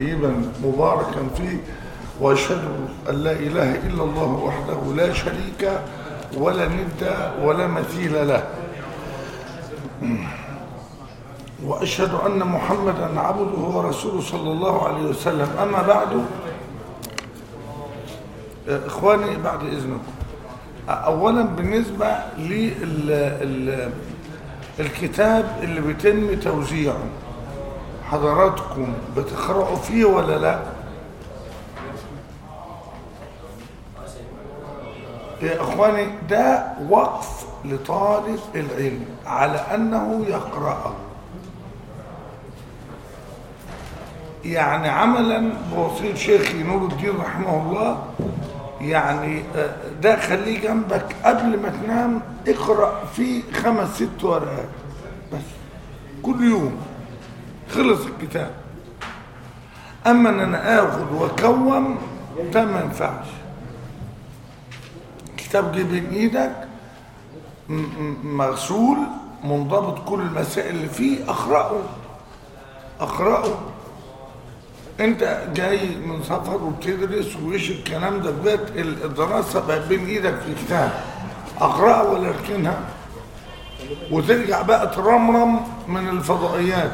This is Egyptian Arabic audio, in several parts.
طيبا مباركا فيه واشهد ان لا اله الا الله وحده لا شريك ولا ند ولا مثيل له واشهد ان محمدا عبده ورسوله صلى الله عليه وسلم اما بعد اخواني بعد اذنكم اولا بالنسبه للكتاب اللي بيتم توزيعه حضراتكم بتقرأوا فيه ولا لا يا اخواني ده وقف لطالب العلم على انه يقرأه يعني عملا بوصية شيخي نور الدين رحمه الله يعني ده خليه جنبك قبل ما تنام اقرأ فيه خمس ست ورقات بس كل يوم خلص الكتاب اما ان انا اخد واكوم ده ما ينفعش كتاب جه بين ايدك مغسول منضبط كل المسائل اللي فيه اقراه اقراه انت جاي من سفر وبتدرس وايش الكلام ده بجد الدراسه بقت بين ايدك في كتاب اقراها ولا اركنها وترجع بقى ترمرم من الفضائيات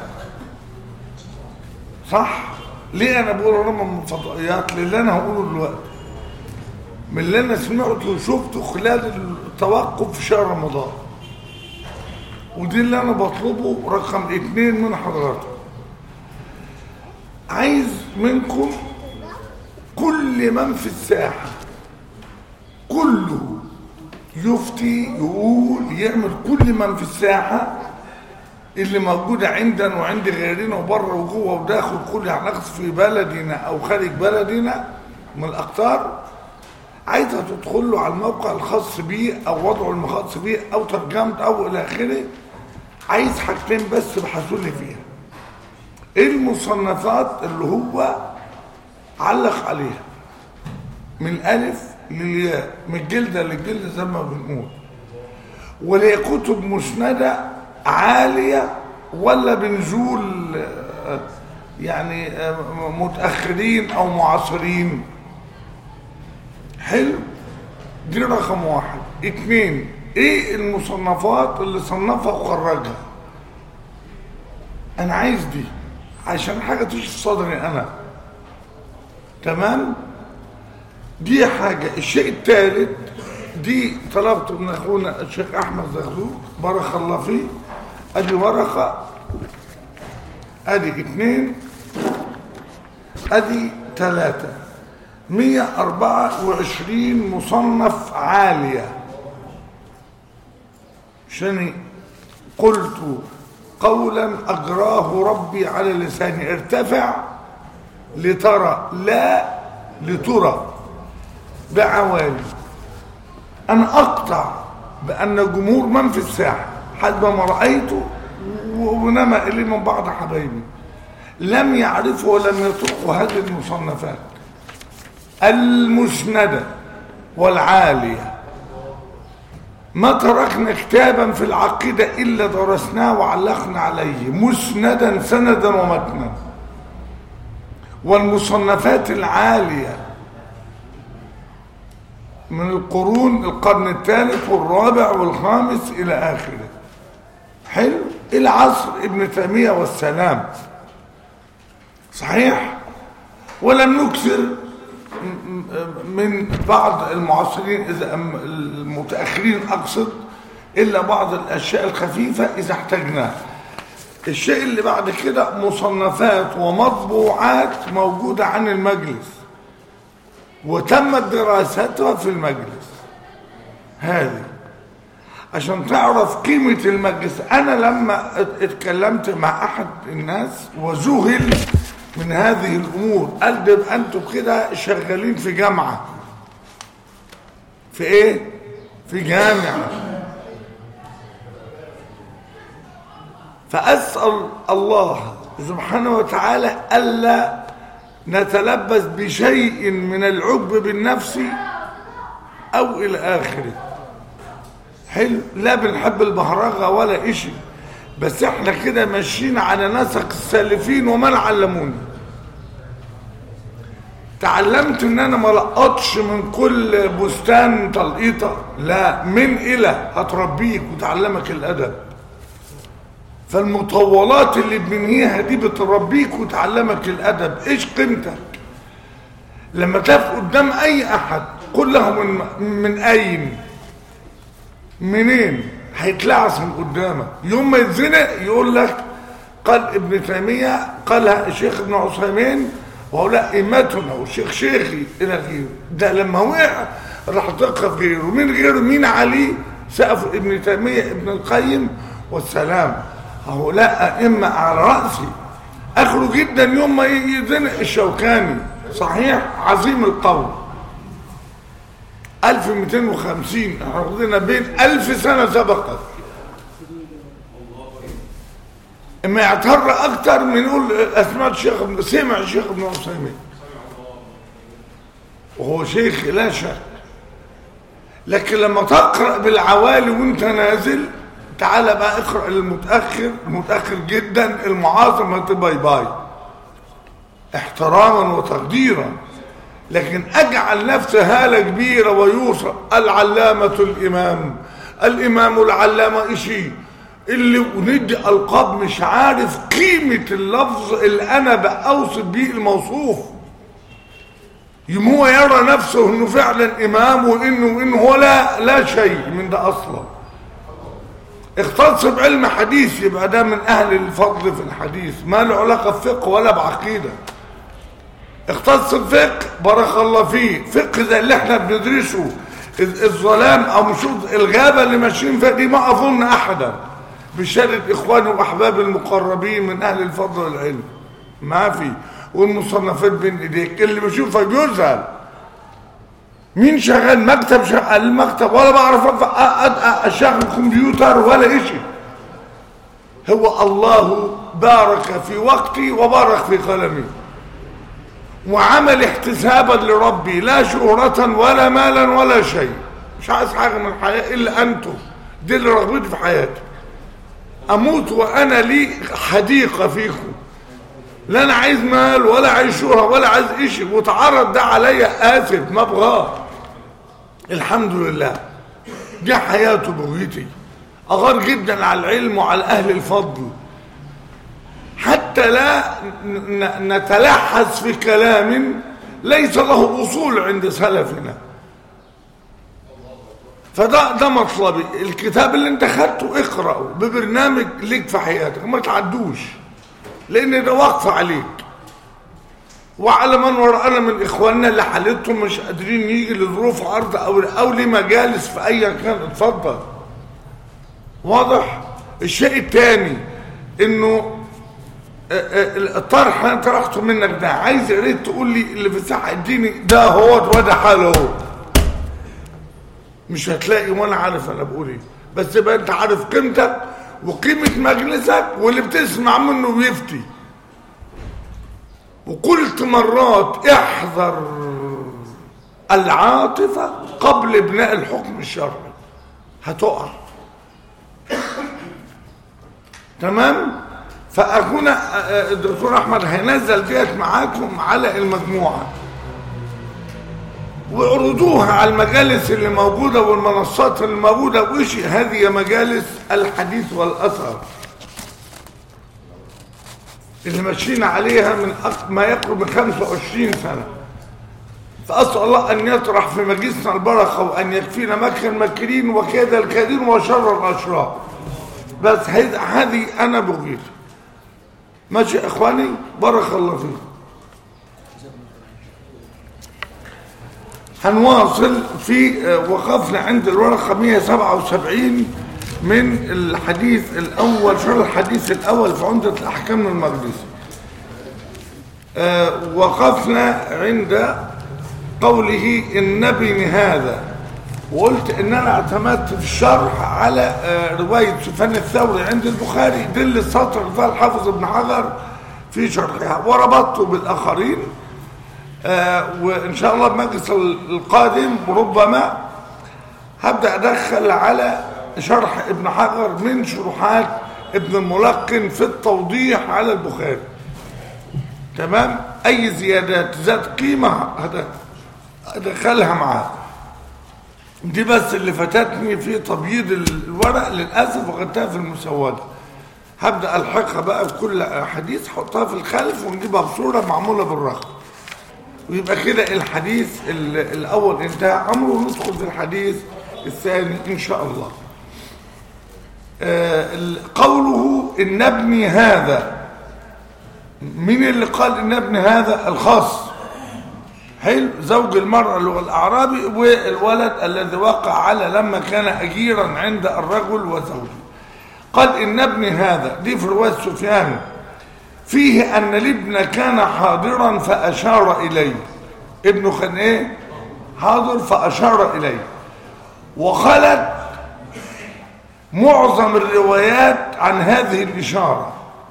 صح ليه انا بقول رمم من الفضائيات للي انا هقوله دلوقتي من اللي انا سمعته وشفته خلال التوقف في شهر رمضان ودي اللي انا بطلبه رقم اتنين من حضراتكم عايز منكم كل من في الساحة كله يفتي يقول يعمل كل من في الساحة اللي موجودة عندنا وعند غيرنا وبره وجوه وداخل كل هنقص في بلدنا او خارج بلدنا من الاقطار عايزة تدخل له على الموقع الخاص بيه او وضعه الخاص بيه او ترجمت او الى اخره عايز حاجتين بس بحثوا لي فيها المصنفات اللي هو علق عليها من الالف للياء من الجلده للجلده زي ما بنقول ولا كتب مسنده عاليه ولا بنزول يعني متاخرين او معاصرين حلو دي رقم واحد اتنين ايه المصنفات اللي صنفها وخرجها انا عايز دي عشان حاجة تشفي صدري انا تمام دي حاجة الشيء الثالث دي طلبت من اخونا الشيخ احمد زغلول بارك الله فيه ادي ورقة ادي اتنين ادي ثلاثة مية اربعة وعشرين مصنف عالية شني قلت قولا أجراه ربي على لساني ارتفع لترى لا لترى بعوالي أنا أقطع بأن جمهور من في الساحة حسب ما رأيته ونما إلي من بعض حبايبي لم يعرفوا ولم يطرقوا هذه المصنفات المسندة والعالية ما تركنا كتابا في العقيدة إلا درسناه وعلقنا عليه مسندا سندا ومتنا والمصنفات العالية من القرون القرن الثالث والرابع والخامس إلى آخره حلو إلى عصر ابن تيمية والسلام صحيح ولم نكثر من بعض المعاصرين إذا المتأخرين أقصد إلا بعض الأشياء الخفيفة إذا احتجناها الشيء اللي بعد كده مصنفات ومطبوعات موجودة عن المجلس وتمت دراستها في المجلس هذه عشان تعرف قيمة المجلس أنا لما اتكلمت مع أحد الناس وذهل من هذه الامور قال ده انتم كده شغالين في جامعه في ايه في جامعه فاسال الله سبحانه وتعالى الا نتلبس بشيء من العجب بالنفس او الى اخره حلو لا بنحب البهرجه ولا اشي بس احنا كده ماشيين على نسق السالفين ومن علموني تعلمت ان انا ما لقطش من كل بستان تلقيطه لا من الى هتربيك وتعلمك الادب فالمطولات اللي بننهيها دي بتربيك وتعلمك الادب ايش قيمتك لما تقف قدام اي احد قل له من من اين منين هيتلعث من قدامك يوم ما يتزنق يقول لك قال ابن تيميه قالها الشيخ ابن عثيمين وهو لا ائمتنا والشيخ شيخي الى غيره ده لما وقع راح تقف غيره من غيره مين عليه سقف ابن تيميه ابن القيم والسلام هؤلاء ائمه على راسي اخره جدا يوم ما يزنق الشوكاني صحيح عظيم القول 1250 احنا واخدين بين 1000 سنه سبقت اما يعتر اكتر من يقول اسماء الشيخ ابن سمع الشيخ ابن عثيمين وهو شيخ لا شك لكن لما تقرا بالعوالي وانت نازل تعال بقى اقرا المتاخر المتاخر جدا المعاصر باي باي احتراما وتقديرا لكن اجعل نفسي هاله كبيره ويوصل العلامه الامام الامام العلامه اشي اللي وندي القاب مش عارف قيمه اللفظ اللي انا باوصف بيه الموصوف يوم هو يرى نفسه انه فعلا امام وانه وانه هو لا لا شيء من ده اصلا اختص بعلم حديث يبقى ده من اهل الفضل في الحديث ما له علاقه بفقه ولا بعقيده اختص الفقه بارك الله فيه فقه زي اللي احنا بندرسه الظلام او مش الغابه اللي ماشيين فيها دي ما اظن احدا بشهاده اخواني واحبابي المقربين من اهل الفضل والعلم ما في والمصنفات بين ايديك اللي بشوفها بيزعل مين شغال مكتب شغال المكتب ولا بعرف اشغل كمبيوتر ولا شيء هو الله بارك في وقتي وبارك في قلمي وعمل احتسابا لربي لا شهرة ولا مالا ولا شيء مش عايز حاجة من الحياة إلا أنتم دي اللي رغبتي في حياتي أموت وأنا لي حديقة فيكم لا أنا عايز مال ولا عايز شهرة ولا عايز إشي وتعرض ده عليا آسف ما أبغاه الحمد لله دي حياته بغيتي أغار جدا على العلم وعلى أهل الفضل حتى لا نتلحس في كلام ليس له أصول عند سلفنا فده ده مطلبي الكتاب اللي انت خدته اقرأه ببرنامج ليك في حياتك ما تعدوش لان ده واقف عليك وعلى من وراءنا من اخواننا اللي حالتهم مش قادرين يجي لظروف عرض او او لمجالس في اي كان اتفضل واضح الشيء الثاني انه الطرح انا طرحته منك ده عايز يا ريت تقول لي اللي في الساحه اديني ده هو وده حاله هو مش هتلاقي وانا عارف انا بقول ايه بس يبقى انت عارف قيمتك وقيمه مجلسك واللي بتسمع منه بيفتي وقلت مرات احذر العاطفه قبل بناء الحكم الشرعي هتقع تمام فأخونا الدكتور أحمد هينزل ديت معاكم على المجموعة وعرضوها على المجالس اللي موجودة والمنصات اللي موجودة وشي هذه مجالس الحديث والأثر اللي ماشيين عليها من ما يقرب من 25 سنة فأسأل الله أن يطرح في مجلسنا البركة وأن يكفينا مكر المكرين وكيد الكادين وشر الأشرار بس هذه أنا بغيت ماشي يا إخواني بارك الله فيكم هنواصل في وقفنا عند الورقة 177 من الحديث الأول شرح الحديث الأول في عمدة الأحكام المقدسي وقفنا عند قوله النبي هذا وقلت ان انا اعتمدت في الشرح على رواية سفيان الثوري عند البخاري دل السطر اللي فيها الحافظ ابن حجر في شرحها وربطته بالاخرين وان شاء الله المجلس القادم ربما هبدا ادخل على شرح ابن حجر من شروحات ابن الملقن في التوضيح على البخاري تمام اي زيادات ذات قيمة هذا ادخلها معاه دي بس اللي فاتتني في تبييض الورق للاسف وخدتها في المسوده هبدا الحقها بقى بكل حديث احطها في الخلف ونجيبها بصوره معموله بالرقم ويبقى كده الحديث ال- الاول انتهى امره وندخل في الحديث الثاني ان شاء الله آه، ال- قوله ان ابني هذا مين اللي قال ان ابني هذا الخاص حلو زوج المرأة اللي هو الأعرابي والولد الذي وقع على لما كان أجيرا عند الرجل وزوجه قال إن ابني هذا دي في رواية سفيان فيه أن الابن كان حاضرا فأشار إليه ابنه كان إيه حاضر فأشار إليه وخلت معظم الروايات عن هذه الإشارة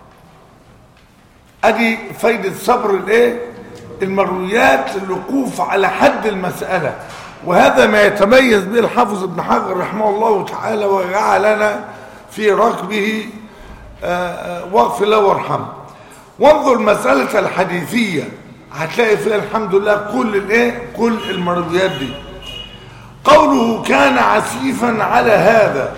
ادي فايدة صبر الايه المرويات للوقوف على حد المسألة وهذا ما يتميز به الحافظ ابن حجر رحمه الله تعالى وجعلنا في ركبه آه، آه، واغفر له وارحمه وانظر مسألة الحديثية هتلاقي فيها الحمد لله كل الايه كل المرويات دي قوله كان عسيفا على هذا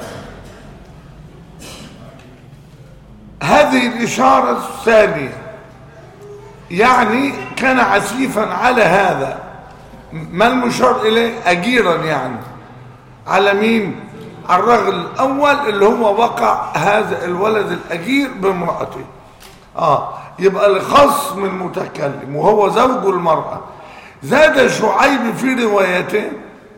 هذه الإشارة الثانية يعني كان عسيفا على هذا ما المشار إليه أجيرا يعني على مين على الرجل الأول اللي هو وقع هذا الولد الأجير بامرأته آه يبقى الخصم المتكلم وهو زوج المرأة زاد شعيب في روايته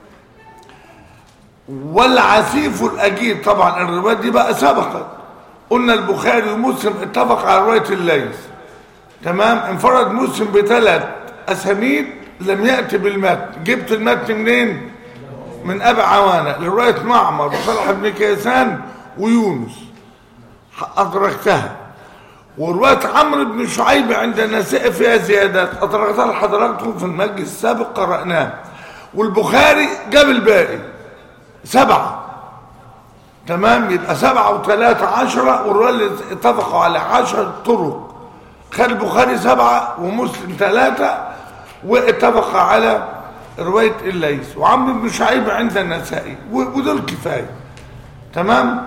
والعسيف الأجير طبعا الرواية دي بقى سبقت قلنا البخاري ومسلم اتفق على رواية الليث تمام انفرد مسلم بثلاث أسانيد لم يأتي بالمتن جبت المتن منين من أبي عوانة لرواية معمر وصالح بن كيسان ويونس أدركتها ورواية عمرو بن شعيب عند النساء فيها زيادات أدركتها لحضراتكم في المجلس السابق قرأناه والبخاري جاب الباقي سبعة تمام يبقى سبعة وثلاثة عشرة والرواية اللي اتفقوا على عشر طرق خد البخاري سبعة ومسلم ثلاثة واتفق على رواية الليث وعمرو بن شعيب عند النسائي و- ودول كفاية تمام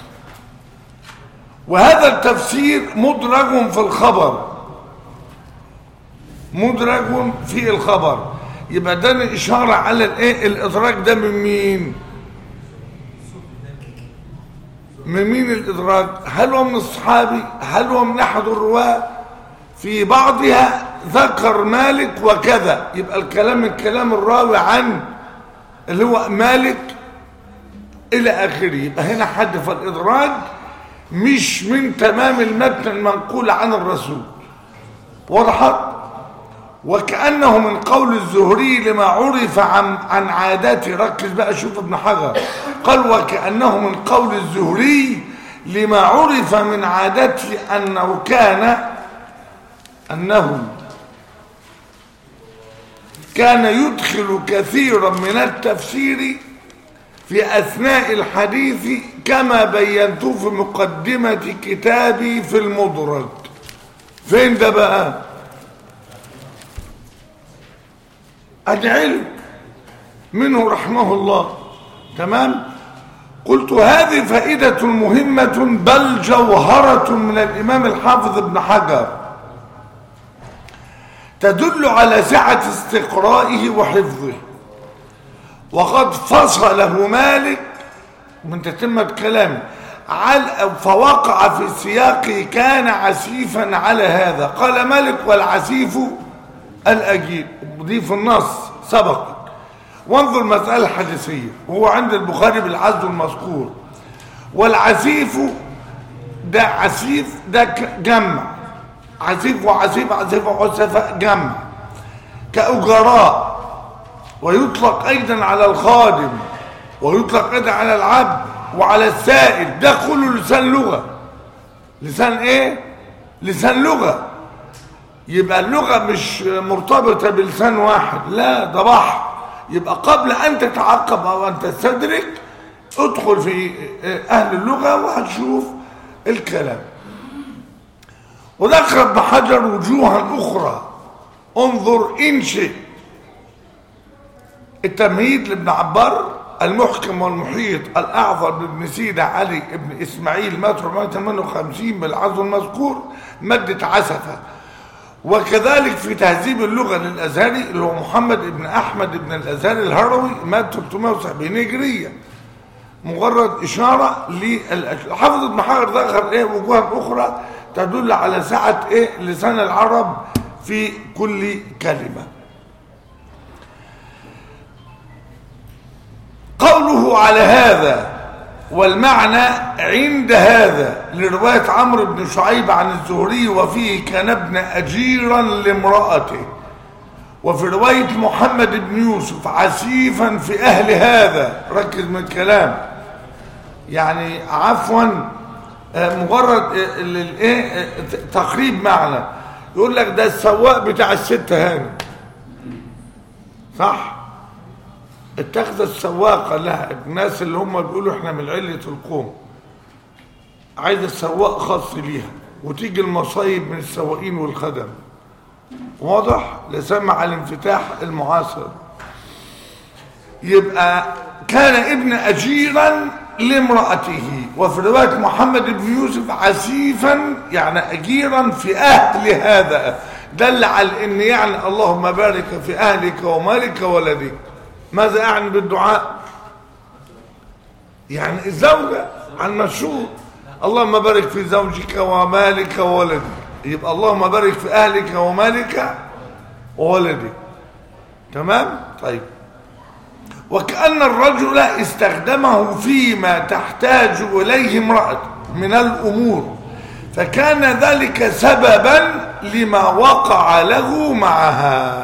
وهذا التفسير مدرج في الخبر مدرج في الخبر يبقى ده إشارة على الايه الإدراك ده من مين من مين الإدراك هل هو من الصحابي هل هو من أحد الرواة في بعضها ذكر مالك وكذا يبقى الكلام الكلام الراوي عن اللي هو مالك إلى آخره يبقى هنا حد فالإدراج مش من تمام المتن المنقول عن الرسول وضحت وكأنه من قول الزهري لما عرف عن, عن عاداته ركز بقى شوف ابن حجر قال وكأنه من قول الزهري لما عرف من عادته أنه كان أنه كان يدخل كثيرا من التفسير في أثناء الحديث كما بينت في مقدمة كتابي في المدرج فين ده بقى العلم منه رحمه الله تمام قلت هذه فائدة مهمة بل جوهرة من الإمام الحافظ ابن حجر تدل على سعة استقرائه وحفظه وقد فصله مالك من تتمة كلامه على فوقع في سياقه كان عسيفا على هذا قال مالك والعسيف الأجيب دي في النص سبق وانظر المسألة الحديثية وهو عند البخاري بالعزل المذكور والعسيف ده عسيف ده ك- جمع عسيف وعسيف عسيف وعسفاء جمع كأجراء ويطلق أيضا على الخادم ويطلق أيضا على العبد وعلى السائل ده كله لسان لغة لسان ايه لسان لغة يبقى اللغة مش مرتبطة بلسان واحد لا ده بحر يبقى قبل أن تتعقب أو أن تستدرك ادخل في أهل اللغة وهتشوف الكلام وذكر ابن حجر وجوها أخرى انظر إن شئت التمهيد لابن عبار المحكم والمحيط الأعظم لابن سيدة علي ابن إسماعيل مات 458 بالعزو المذكور مادة عسفة وكذلك في تهذيب اللغة للأزهري اللي هو محمد ابن أحمد ابن الأزهري الهروي مات 370 هجرية مجرد إشارة للحافظ ابن حجر ذكر إيه وجوها أخرى تدل على سعة إيه لسان العرب في كل كلمة قوله على هذا والمعنى عند هذا لرواية عمرو بن شعيب عن الزهري وفيه كان ابن أجيرا لامرأته وفي رواية محمد بن يوسف عسيفا في أهل هذا ركز من الكلام يعني عفوا مجرد الايه تقريب معنى يقول لك ده السواق بتاع الست هاني صح اتخذ السواقة لها الناس اللي هم بيقولوا احنا من علة القوم عايز السواق خاص ليها وتيجي المصايب من السواقين والخدم واضح لسمع الانفتاح المعاصر يبقى كان ابن أجيرا لامرأته وفي رواية محمد بن يوسف عسيفا يعني أجيرا في أهل هذا دل على أن يعني اللهم بارك في أهلك ومالك وولدك ماذا أعني بالدعاء يعني الزوجة عن مشهور اللهم بارك في زوجك ومالك وولدك يبقى اللهم بارك في أهلك ومالك وولدك تمام طيب وكأن الرجل استخدمه فيما تحتاج إليه امرأة من الأمور فكان ذلك سببا لما وقع له معها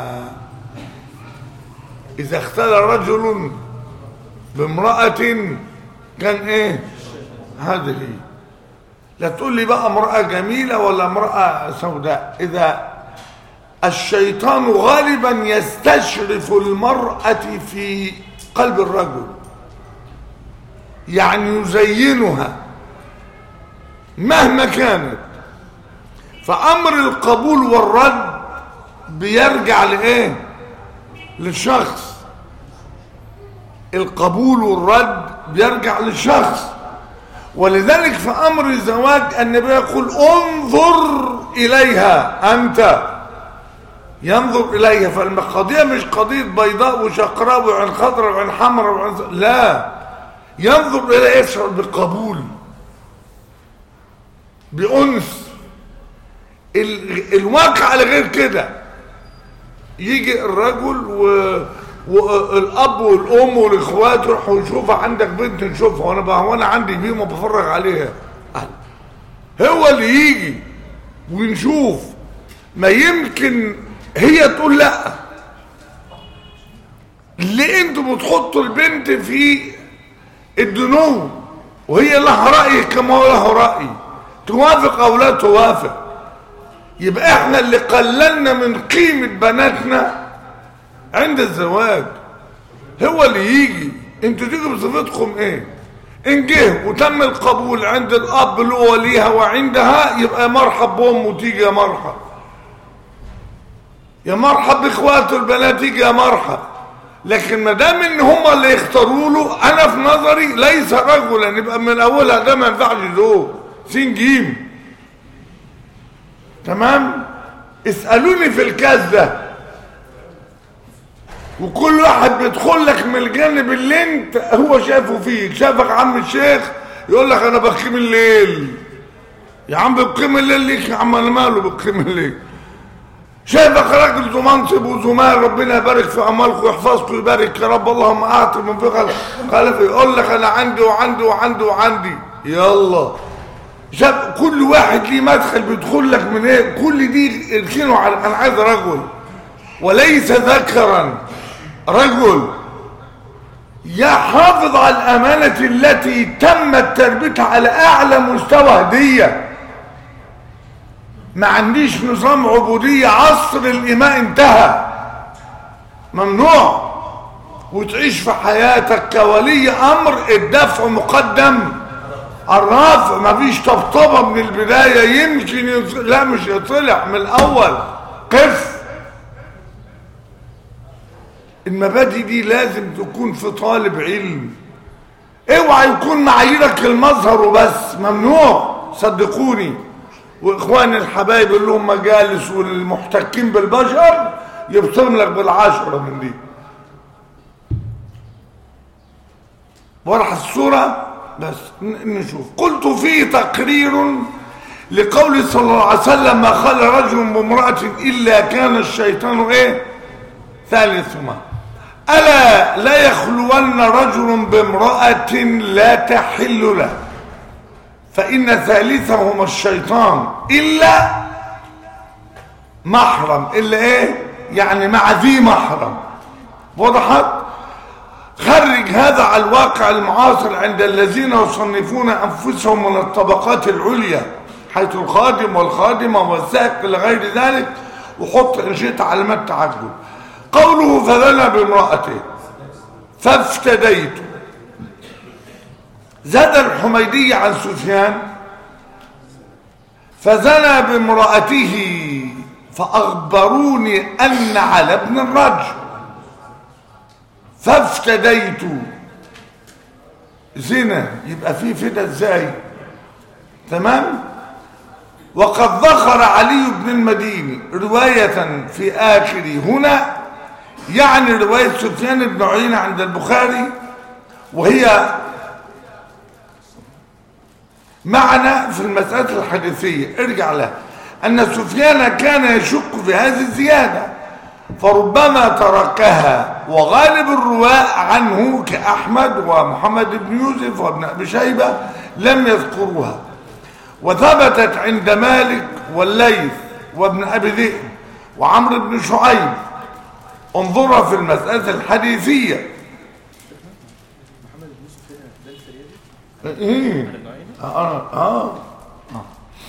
إذا اختلى رجل بامرأة كان إيه هذه لا تقول لي بقى امرأة جميلة ولا امرأة سوداء إذا الشيطان غالبا يستشرف المرأة في قلب الرجل يعني يزينها مهما كانت فأمر القبول والرد بيرجع لإيه للشخص القبول والرد بيرجع للشخص ولذلك في أمر الزواج النبي يقول انظر إليها أنت ينظر إليها فالقضية مش قضية بيضاء وشقراء وعين خضراء وعين حمراء وعين لا ينظر إليها يشعر بقبول بأنس ال... الواقع على غير كده يجي الرجل و... والاب والام والاخوات يروحوا يشوفوا عندك بنت نشوفها وانا بقى وانا عندي بيهم وبفرج عليها هو اللي يجي ونشوف ما يمكن هي تقول لا ليه انتوا بتحطوا البنت في الدنو وهي لها رأي كما هو له رأي توافق او لا توافق يبقى احنا اللي قللنا من قيمة بناتنا عند الزواج هو اللي يجي انتوا تيجوا بصفتكم ايه ان جه وتم القبول عند الاب له وليها وعندها يبقى مرحب بامه تيجي يا مرحب يا مرحب باخواته البنات تيجي يا مرحب لكن ما دام ان هم اللي يختاروا له انا في نظري ليس رجلا يبقى من اولها ده ما ينفعش زوج سين جيم تمام اسالوني في الكاس ده وكل واحد بيدخل لك من الجانب اللي انت هو شافه فيك شافك عم الشيخ يقول لك انا بقيم الليل يا عم بقيم الليل ليك يا عم انا ماله بقيم الليل شايفك راجل ذو منصب وذو مال ربنا يبارك في اموالكم ويحفظكم ويبارك يا رب اللهم اعطي من فقر خلف يقول لك انا عندي وعندي وعندي وعندي يلا شاف كل واحد ليه مدخل بيدخل لك من ايه كل دي اركنوا على انا عايز رجل وليس ذكرا رجل يحافظ على الامانه التي تمت تربيتها على اعلى مستوى هديه ما عنديش نظام عبودية عصر الإماء انتهى ممنوع وتعيش في حياتك كولي أمر الدفع مقدم الرفع ما فيش طبطبة من البداية يمكن يطلع لا مش يطلع من الأول قف المبادئ دي لازم تكون في طالب علم اوعى يكون معاييرك المظهر وبس ممنوع صدقوني واخواني الحبايب اللي هم مجالس والمحتكين بالبشر يبصم لك بالعشرة من دي ورح الصورة بس نشوف قلت فيه تقرير لقول صلى الله عليه وسلم ما خلى رجل بامرأة إلا كان الشيطان إيه ثالثهما ألا لا يخلون رجل بامرأة لا تحل له فإن ثالثهما الشيطان إلا محرم إلا إيه يعني مع ذي محرم وضحت خرج هذا على الواقع المعاصر عند الذين يصنفون أنفسهم من الطبقات العليا حيث الخادم والخادمة والسائق إلى غير ذلك وحط إن شئت علامات تعجب قوله فذنى بامرأته فافتديت زاد الحميدي عن سفيان فزنى بامرأته فأخبروني أن على ابن الرجل فافتديت زنا يبقى فيه فدا ازاي تمام وقد ذكر علي بن المديني رواية في آخر هنا يعني رواية سفيان بن عيينة عند البخاري وهي معنا في المسألة الحديثية ارجع لها أن سفيان كان يشك في هذه الزيادة فربما تركها وغالب الرواء عنه كأحمد ومحمد بن يوسف وابن أبي شيبة لم يذكروها وثبتت عند مالك والليث وابن أبي ذئب وعمرو بن شعيب انظرها في المسألة الحديثية ايه آه آه. آه.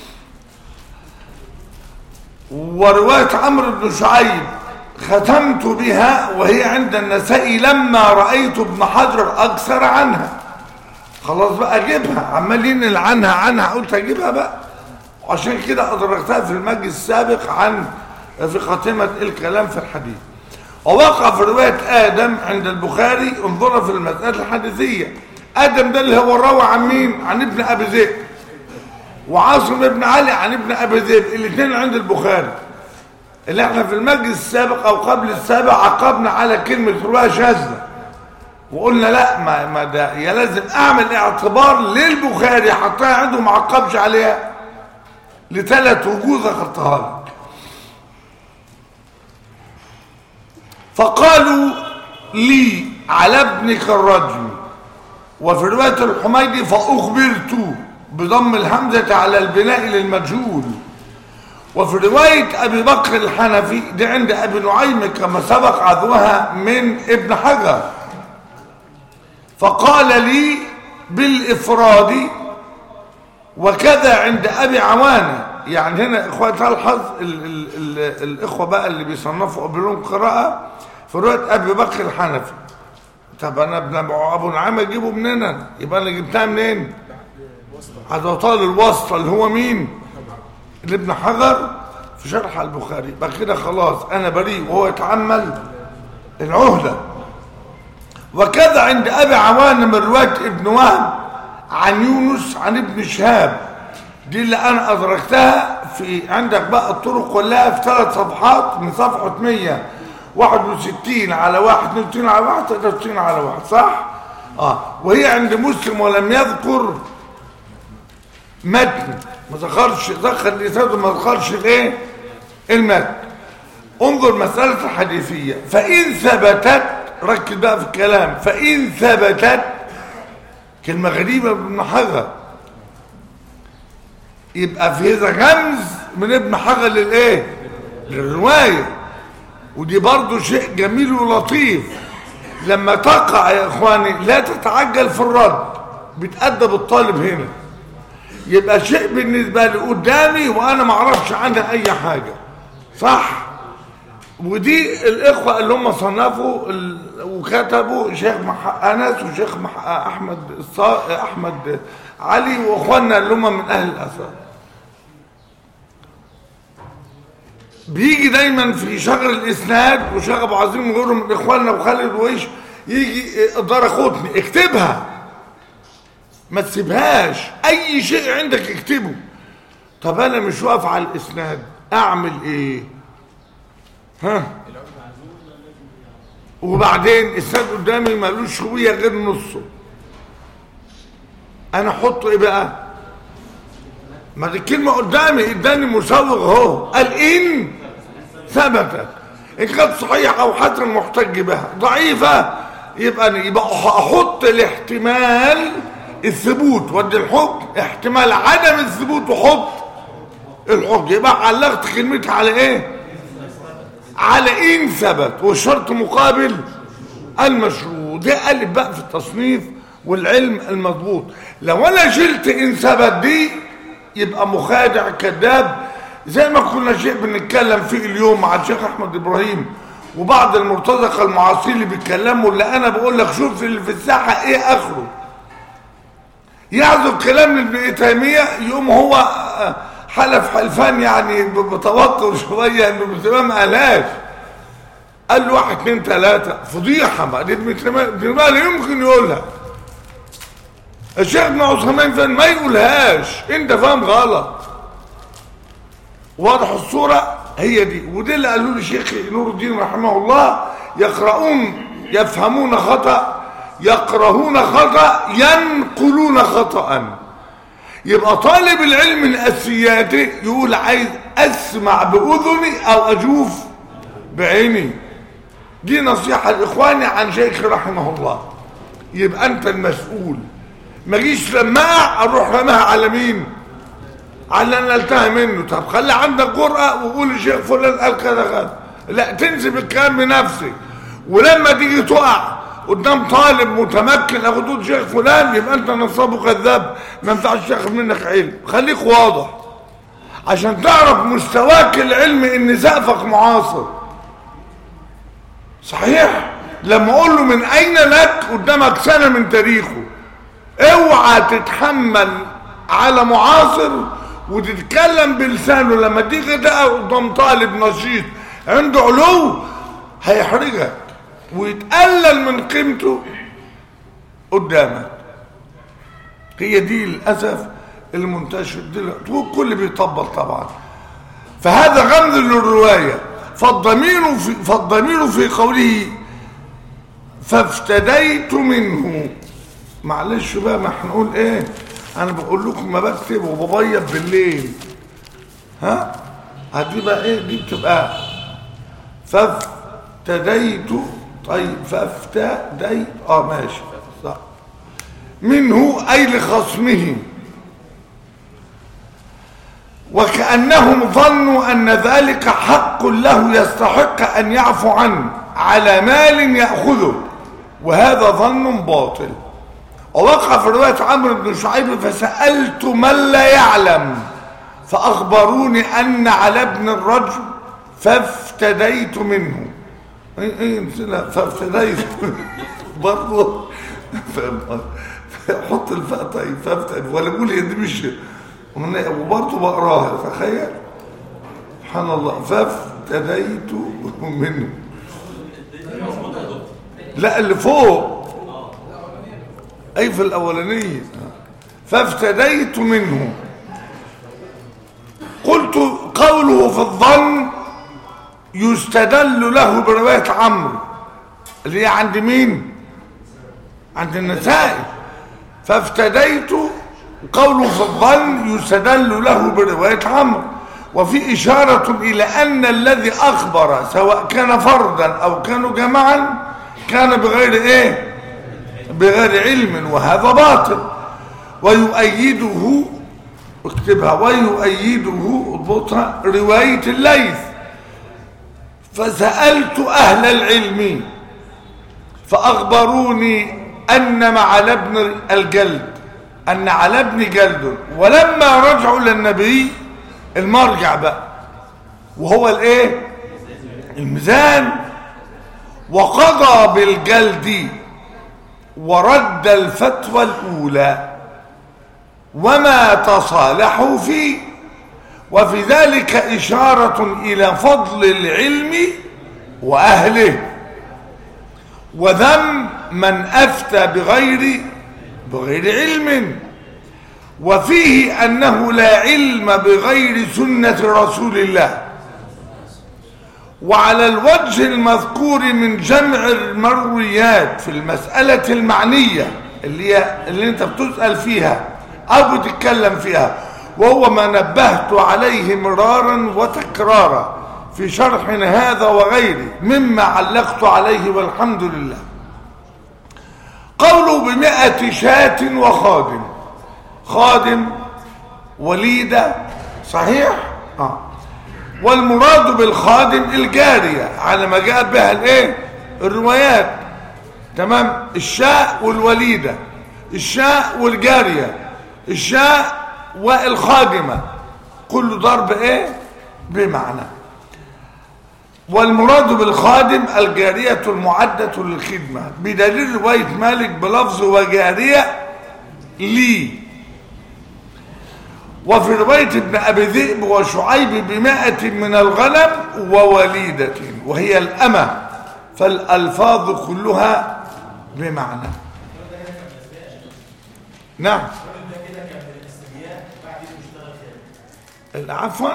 ورواية عمرو بن شعيب ختمت بها وهي عند النسائي لما رأيت ابن حجر أكثر عنها خلاص بقى أجيبها عمالين عنها عنها قلت أجيبها بقى وعشان كده أدركتها في المجلس السابق عن في خاتمة الكلام في الحديث ووقع في رواية آدم عند البخاري انظر في المسألة الحديثية آدم ده اللي هو الروى عن مين؟ عن ابن أبي ذئب وعاصم بن علي عن ابن أبي ذئب الاثنين عند البخاري اللي احنا في المجلس السابق او قبل السابق عقبنا على كلمة رواية شاذة وقلنا لا ما, ما ده يا لازم اعمل اعتبار للبخاري حطها عنده ما عقبش عليها لثلاث وجوه ذكرتها لك فقالوا لي على ابنك الرجل وفي رواية الحميدي فأخبرت بضم الهمزة على البناء للمجهول وفي رواية أبي بكر الحنفي دي عند أبي نعيم كما سبق عذوها من ابن حجر فقال لي بالإفراد وكذا عند أبي عوانة يعني هنا إخوة تلحظ ال ال ال الإخوة بقى اللي بيصنفوا قبلهم قراءة في رواية أبي بكر الحنفي طب أنا ابن أبو نعيم أجيبه منين يبقى أنا جبتها منين هذا طال الواسطة اللي هو مين لابن حجر في شرح البخاري بقى كده خلاص انا بريء وهو يتعمل العهدة وكذا عند ابي عوان من رواية ابن وهب عن يونس عن ابن شهاب دي اللي انا ادركتها في عندك بقى الطرق كلها في ثلاث صفحات من صفحة 161 على 1 62 على 1 63 على 1 صح؟ اه وهي عند مسلم ولم يذكر متن ما ذكرش ذكر الاسناد وما ذكرش الايه المتن انظر مسألة الحديثية فإن ثبتت ركز بقى في الكلام فإن ثبتت كلمة غريبة ابن حجر يبقى في هذا غمز من ابن حجر للايه للرواية ودي برضو شيء جميل ولطيف لما تقع يا اخواني لا تتعجل في الرد بتأدب الطالب هنا يبقى شيء بالنسبة لي قدامي وأنا ما اعرفش عنها أي حاجة صح ودي الإخوة اللي هم صنفوا وكتبوا شيخ أنس وشيخ أحمد أحمد علي وأخواننا اللي هم من أهل الأثر بيجي دايما في شغل الاسناد وشغل ابو عظيم وغيره من اخواننا وخالد ويش يجي دار خطني اكتبها ما تسيبهاش اي شيء عندك اكتبه طب انا مش واقف على الاسناد اعمل ايه ها وبعدين الاسناد قدامي مالوش هويه غير نصه انا احطه ايه بقى ما دي الكلمه قدامي اداني مسوغ اهو قال ان ثبتت ان كانت صحيحه او حسن محتج بها ضعيفه يبقى يبقى احط الاحتمال الثبوت ودي الحكم احتمال عدم الثبوت وحط الحكم يبقى علقت كلمتي على ايه على ان ثبت والشرط مقابل المشروط ده الف بقى في التصنيف والعلم المضبوط لو انا شلت ان ثبت دي يبقى مخادع كذاب زي ما كنا شيء بنتكلم فيه اليوم مع الشيخ احمد ابراهيم وبعض المرتزقه المعاصرين اللي بيتكلموا اللي انا بقول لك شوف اللي في الساحه ايه اخره يعزو كلام لابن تيميه يقوم هو حلف حلفان يعني بتوتر شويه انه ابن تيميه ما قالهاش قال له واحد اثنين ثلاثه فضيحه ما دي ابن تيميه ابن تيميه لا يمكن يقولها الشيخ ابن عثمان فان ما يقولهاش انت فاهم غلط واضح الصوره هي دي ودي اللي قالوا لي شيخ نور الدين رحمه الله يقرؤون يفهمون خطأ يقرؤون خطأ ينقلون خطأ يبقى طالب العلم من اساسياته يقول عايز اسمع باذني او اشوف بعيني دي نصيحه لاخواني عن شيخ رحمه الله يبقى انت المسؤول ما جيش لماع اروح رماها على مين على اللي نلتها منه طب خلي عندك جرأة وقول الشيخ فلان قال كذا كذا لا تنسب الكلام بنفسك ولما تيجي تقع قدام طالب متمكن او قدود شيخ فلان يبقى انت نصاب كذاب ما ينفعش ياخد منك علم خليك واضح عشان تعرف مستواك العلمي ان سقفك معاصر صحيح لما اقول له من اين لك قدامك سنه من تاريخه اوعى تتحمل على معاصر وتتكلم بلسانه لما تيجي ده قدام طالب نشيط عنده علو هيحرجك ويتقلل من قيمته قدامك هي دي للاسف المنتشر دلوقتي والكل بيطبل طبعا فهذا غمز للروايه فالضمير في فالضمير في قوله فافتديت منه معلش بقى ما احنا نقول ايه انا بقول لكم ما بكتب وببيض بالليل ها هدي بقى ايه دي بتبقى فافتديت طيب فافتديت اه ماشي صح منه اي لخصمه وكأنهم ظنوا أن ذلك حق له يستحق أن يعفو عنه على مال يأخذه وهذا ظن باطل ووقع في رواية عمرو بن شعيب فسألت من لا يعلم فأخبروني أن على ابن الرجل فافتديت منه ايه ايه نسينا فافتديت برضه حط الفاء طيب فافتد ولا بقول يا دي مش وبرضه بقراها تخيل سبحان الله فافتديت منه لا اللي فوق اي في الاولانيه فافتديت منه قلت قوله في الظن يستدل له بروايه عمرو اللي هي عند مين عند النسائي فافتديت قوله في الظن يستدل له بروايه عمرو وفي إشارة إلى أن الذي أخبر سواء كان فردا أو كانوا جماعا كان بغير إيه بغير علم وهذا باطل ويؤيده اكتبها ويؤيده اضبطها رواية الليث فسألت أهل العلم فأخبروني أن مع ابن الجلد أن على ابن جلد ولما رجعوا للنبي المرجع بقى وهو الايه الميزان وقضى بالجلد ورد الفتوى الاولى وما تصالحوا فيه وفي ذلك إشارة إلى فضل العلم وأهله وذم من أفتى بغير بغير علم وفيه أنه لا علم بغير سنة رسول الله وعلى الوجه المذكور من جمع المرويات في المسألة المعنية اللي, هي اللي انت بتسأل فيها أو بتتكلم فيها وهو ما نبهت عليه مرارا وتكرارا في شرحنا هذا وغيره مما علقت عليه والحمد لله قوله بمئة شاة وخادم خادم وليدة صحيح آه. والمراد بالخادم الجارية على ما جاء بها الايه الروايات تمام الشاء والوليدة الشاء والجارية الشاء والخادمة كل ضرب ايه بمعنى والمراد بالخادم الجارية المعدة للخدمة بدليل رواية مالك بلفظ وجارية لي وفي رواية ابن أبي ذئب وشعيب بمائة من الغنم ووليدة وهي الأمة فالألفاظ كلها بمعنى نعم عفوا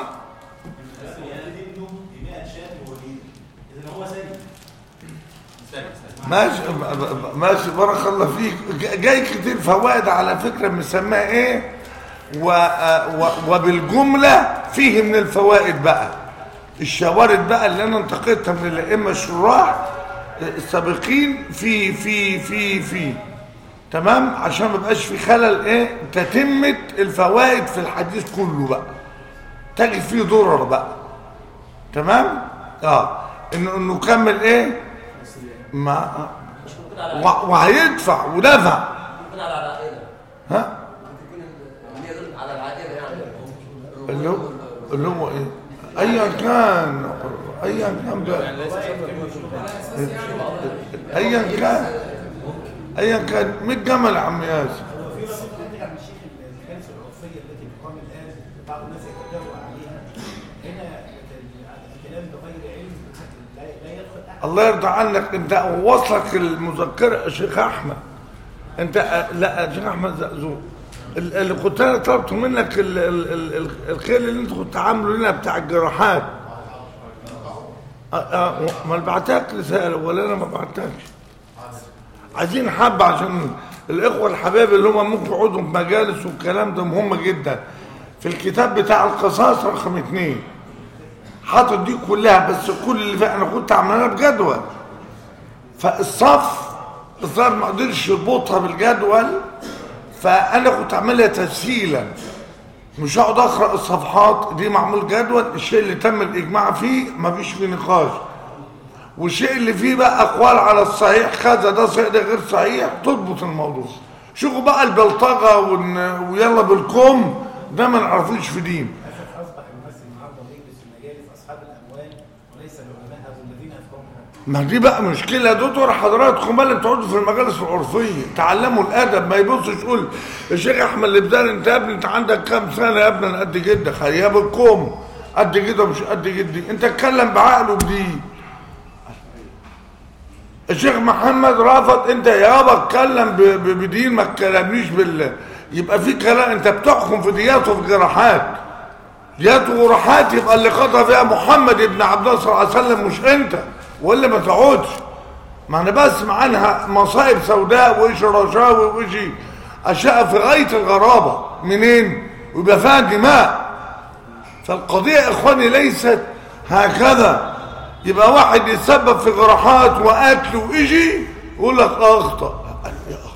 ماشي ماشي بارك الله فيك جاي كتير فوائد على فكره مسماها ايه و و وبالجمله فيه من الفوائد بقى الشوارد بقى اللي انا انتقيتها من الائمه الشراح السابقين في في في في تمام عشان ما يبقاش في خلل ايه تتمه الفوائد في الحديث كله بقى تجد فيه ضرر بقى تمام اه انه انه كمل ايه ما و- وهيدفع ودفع ممكن على العائلة ها ممكن يكون يدل على العائلة يعني اللي هو اللي هو ايه ايا كان ايا كان بقى ايا كان ايا كان 100 جمل يا عم ياسر في روايات عن الشيخ الكنيسه العرفيه التي تقام الان بعض الناس يتجرؤ عليها هنا الكلام بغير علم لا لا يدخل احد الله يرضى عنك انت وصلك المذكره يا شيخ احمد انت لا يا شيخ احمد زقزوق ال- اللي كنت انا طلبت منك ال- ال- ال- ال- الخير اللي انت كنت عامله لنا بتاع الجراحات اه اه ما انا بعتك رساله ولا انا ما بعتكش عايزين حبه عشان الاخوه الحبايب اللي هم ممكن يقعدوا في مجالس والكلام ده مهم جدا في الكتاب بتاع القصاص رقم اتنين حاطط دي كلها بس كل اللي فيها انا كنت عاملها بجدول فالصف الظاهر ما قدرش يربطها بالجدول فانا كنت عاملها تسهيلا مش هقعد اقرا الصفحات دي معمول جدول الشيء اللي تم الاجماع فيه ما فيش فيه نقاش والشيء اللي فيه بقى اقوال على الصحيح كذا ده صحيح ده غير صحيح تضبط الموضوع شوفوا بقى البلطجه ون- ويلا بالكم ده ما نعرفوش في دين للاسف اصبح الممثل النهارده بيجلس في المجالس اصحاب الاموال وليس العلماء او الذين افقهوا ما دي بقى مشكلة يا دكتور حضراتكم اللي بتقعدوا في المجالس العرفية تعلموا الأدب ما يبصش يقول يا شيخ أحمد الإبدال أنت يا ابني أنت عندك كام سنة يا ابني أنا قد جدك يا بالكم قد كده مش قد جدي أنت اتكلم بعقل وبدين الشيخ محمد رافض أنت يابا اتكلم ب- ب- بدين ما تكلمنيش بال يبقى في كلام أنت بتحكم في ديات وفي جراحات ديات وجراحات يبقى اللي قضى فيها محمد بن عبد الله صلى الله عليه وسلم مش انت ولا ما تقعدش ما انا بسمع عنها مصائب سوداء وايش رشاوي وايش اشياء في غايه الغرابه منين ويبقى فيها دماء فالقضيه يا اخواني ليست هكذا يبقى واحد يتسبب في جراحات وقتل ويجي يقول لك اخطا يا أخطأ.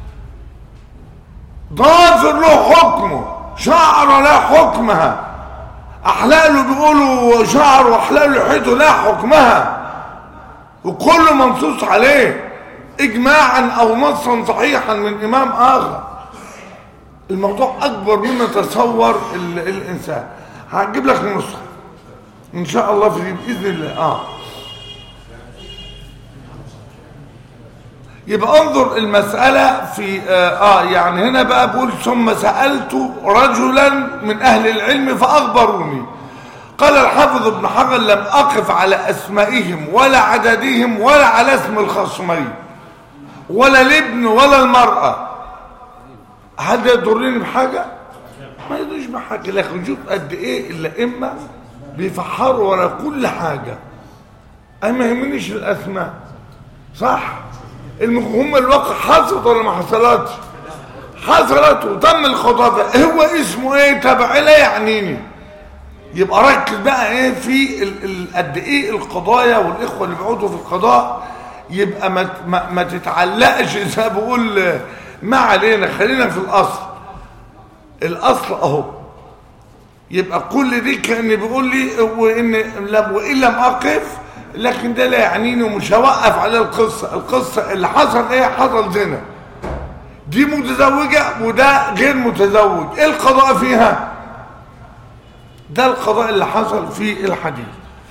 ضافر له حكمه شعر لا حكمها احلاله بيقولوا شعر واحلال لحيته لا حكمها وكله منصوص عليه اجماعا او نصا صحيحا من امام اخر الموضوع اكبر مما تصور ال- الانسان هجيب لك نسخه ان شاء الله في دي باذن الله اه يبقى انظر المسألة في آه, آه يعني هنا بقى بقول ثم سألت رجلا من أهل العلم فأخبروني قال الحافظ ابن حجر لم أقف على أسمائهم ولا عددهم ولا على اسم الخصمين ولا الابن ولا المرأة هل ده يضرني بحاجة؟ ما يضرش بحاجة لكن شوف قد إيه الأئمة بيفحروا ورا كل حاجة أنا ما يهمنيش الأسماء صح؟ المهم الواقع حصلت ولا ما حصلتش؟ حصلت وتم الخطابة هو اسمه ايه تبع لا يعنيني يبقى ركز بقى ايه في ال- ال- قد ايه القضايا والاخوه اللي بيقعدوا في القضاء يبقى ما ت- ما, ما تتعلقش زي ما بقول آه، ما علينا خلينا في الاصل الاصل اهو يبقى كل دي كان بيقول لي وان لم وان لم اقف لكن ده لا يعنيني ومش هوقف على القصه القصه اللي حصل ايه حصل زنا دي متزوجه وده غير متزوج ايه القضاء فيها ده القضاء اللي حصل في الحديث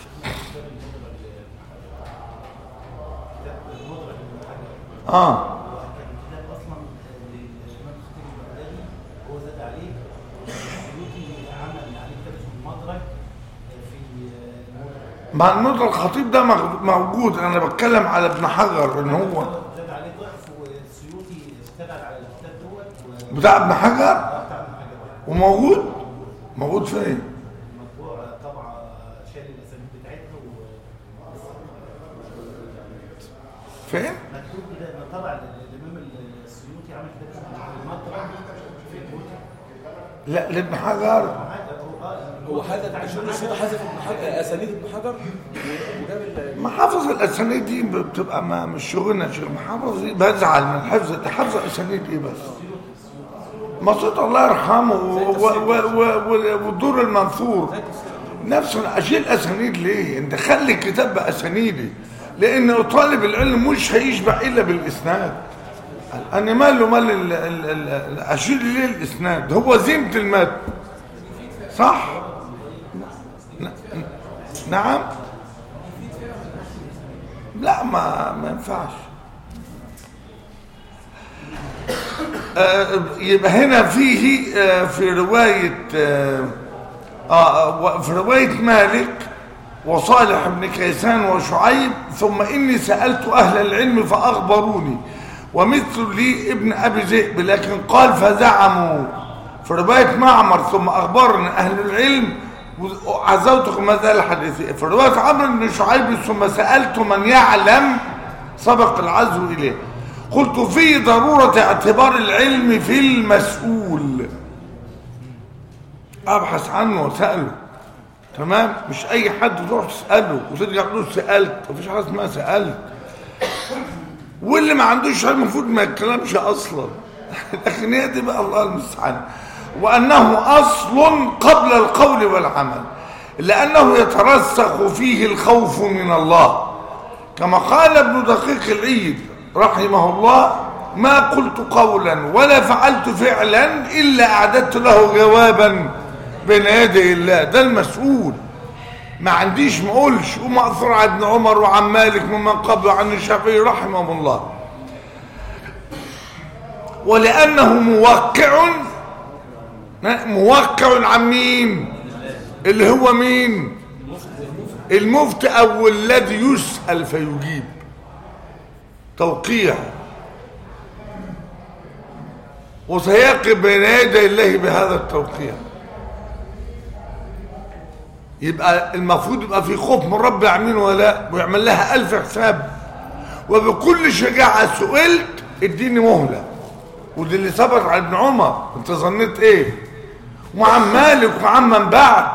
اه كان كتاب اصلا للامام الخطيب البغدادي هو زاد عليه السيوطي عمل عليه كتاب اسمه المدرج في المدرج مع النظر الخطيب ده مغ- موجود انا بتكلم على ابن حجر ان هو زاد عليه ضعف والسيوطي اشتغل على الكتاب دوت و- بتاع ابن حجر بتاع ابن حجر وموجود موجود فين مطبوع طبعه شال الاسامي بتاعتها و فين مكتوب كده إن طبع الامام السيوطي عمل كتاب اسمه المدرج في المدرج لا لابن حجر هو حذف عشان الشيطة حذف ابن حجر اسانيد ابن حجر وجاب ال- محافظ الاسانيد دي بتبقى ما مش شغلنا شيخ محافظ دي بزعل من حفظ ده حفظ الاسانيد ايه بس مصيط الله يرحمه و- و- و- و- والدور المنثور نفس اشيل اسانيد ليه انت خلي الكتاب باسانيدي لان طالب العلم مش هيشبع الا بالاسناد انا ماله مال ال- ال- ال- ال- اشيل ليه الاسناد هو زينه المتن صح ن- ن- نعم لا ما ما ينفعش آه، يبقى هنا فيه آه، في رواية آه، آه، في رواية مالك وصالح بن كيسان وشعيب ثم إني سألت أهل العلم فأخبروني ومثل لي ابن أبي ذئب لكن قال فزعموا في رواية معمر ثم أخبرنا أهل العلم عزوتكم ماذا الحديث في رواية عمرو بن شعيب ثم سألت من يعلم سبق العزو إليه قلت في ضرورة اعتبار العلم في المسؤول ابحث عنه واساله تمام مش اي حد تروح تساله وترجع تقول سالت مفيش حاجه اسمها سالت واللي ما عندوش علم المفروض ما يتكلمش اصلا لكن هي دي بقى الله المستعان وانه اصل قبل القول والعمل لانه يترسخ فيه الخوف من الله كما قال ابن دقيق العيد رحمه الله ما قلت قولا ولا فعلت فعلا الا اعددت له جوابا بين يدي الله ده المسؤول ما عنديش ما اقولش ومأثور عن ابن عمر وعن مالك ومن قبل عن الشافعي رحمه الله ولانه موقع موقع عن مين اللي هو مين المفتي او الذي يسأل فيجيب توقيع وسيقف بين يدي الله بهذا التوقيع يبقى المفروض يبقى في خوف من رب العالمين ولا ويعمل لها ألف حساب وبكل شجاعة سئلت اديني مهلة ودي اللي ثبت على ابن عمر انت ظنيت ايه وعن مالك وعن من بعد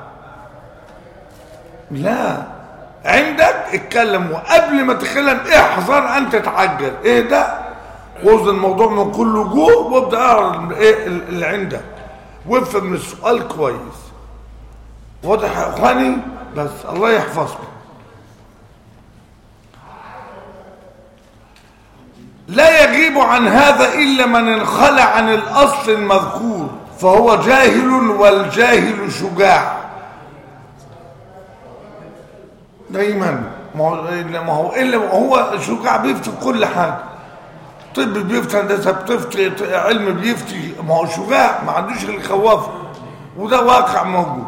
لا عندك اتكلم وقبل ما تتكلم احذر ان تتعجل ايه ده خذ الموضوع من كل وجوه وابدا اعرض ايه اللي عندك وافهم السؤال كويس واضح يا اخواني بس الله يحفظكم لا يغيب عن هذا الا من انخلع عن الاصل المذكور فهو جاهل والجاهل شجاع دايما ما هو ما هو الا هو شجاع بيفتي كل حاجه طب بيفتي هندسه بتفتي علم بيفتي ما هو شجاع ما عندوش اللي يخوفه وده واقع موجود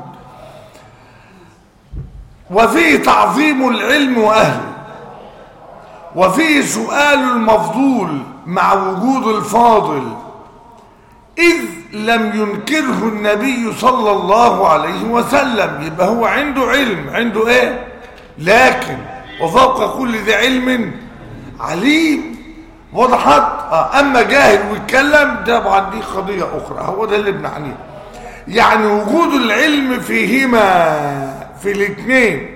وفيه تعظيم العلم واهله وفيه سؤال المفضول مع وجود الفاضل إذ لم ينكره النبي صلى الله عليه وسلم يبقى هو عنده علم عنده ايه لكن وفوق كل ذي علم عليم وضحت آه. اما جاهل ويتكلم ده طبعا دي قضيه اخرى هو ده اللي بنعنيه يعني وجود العلم فيهما في الاثنين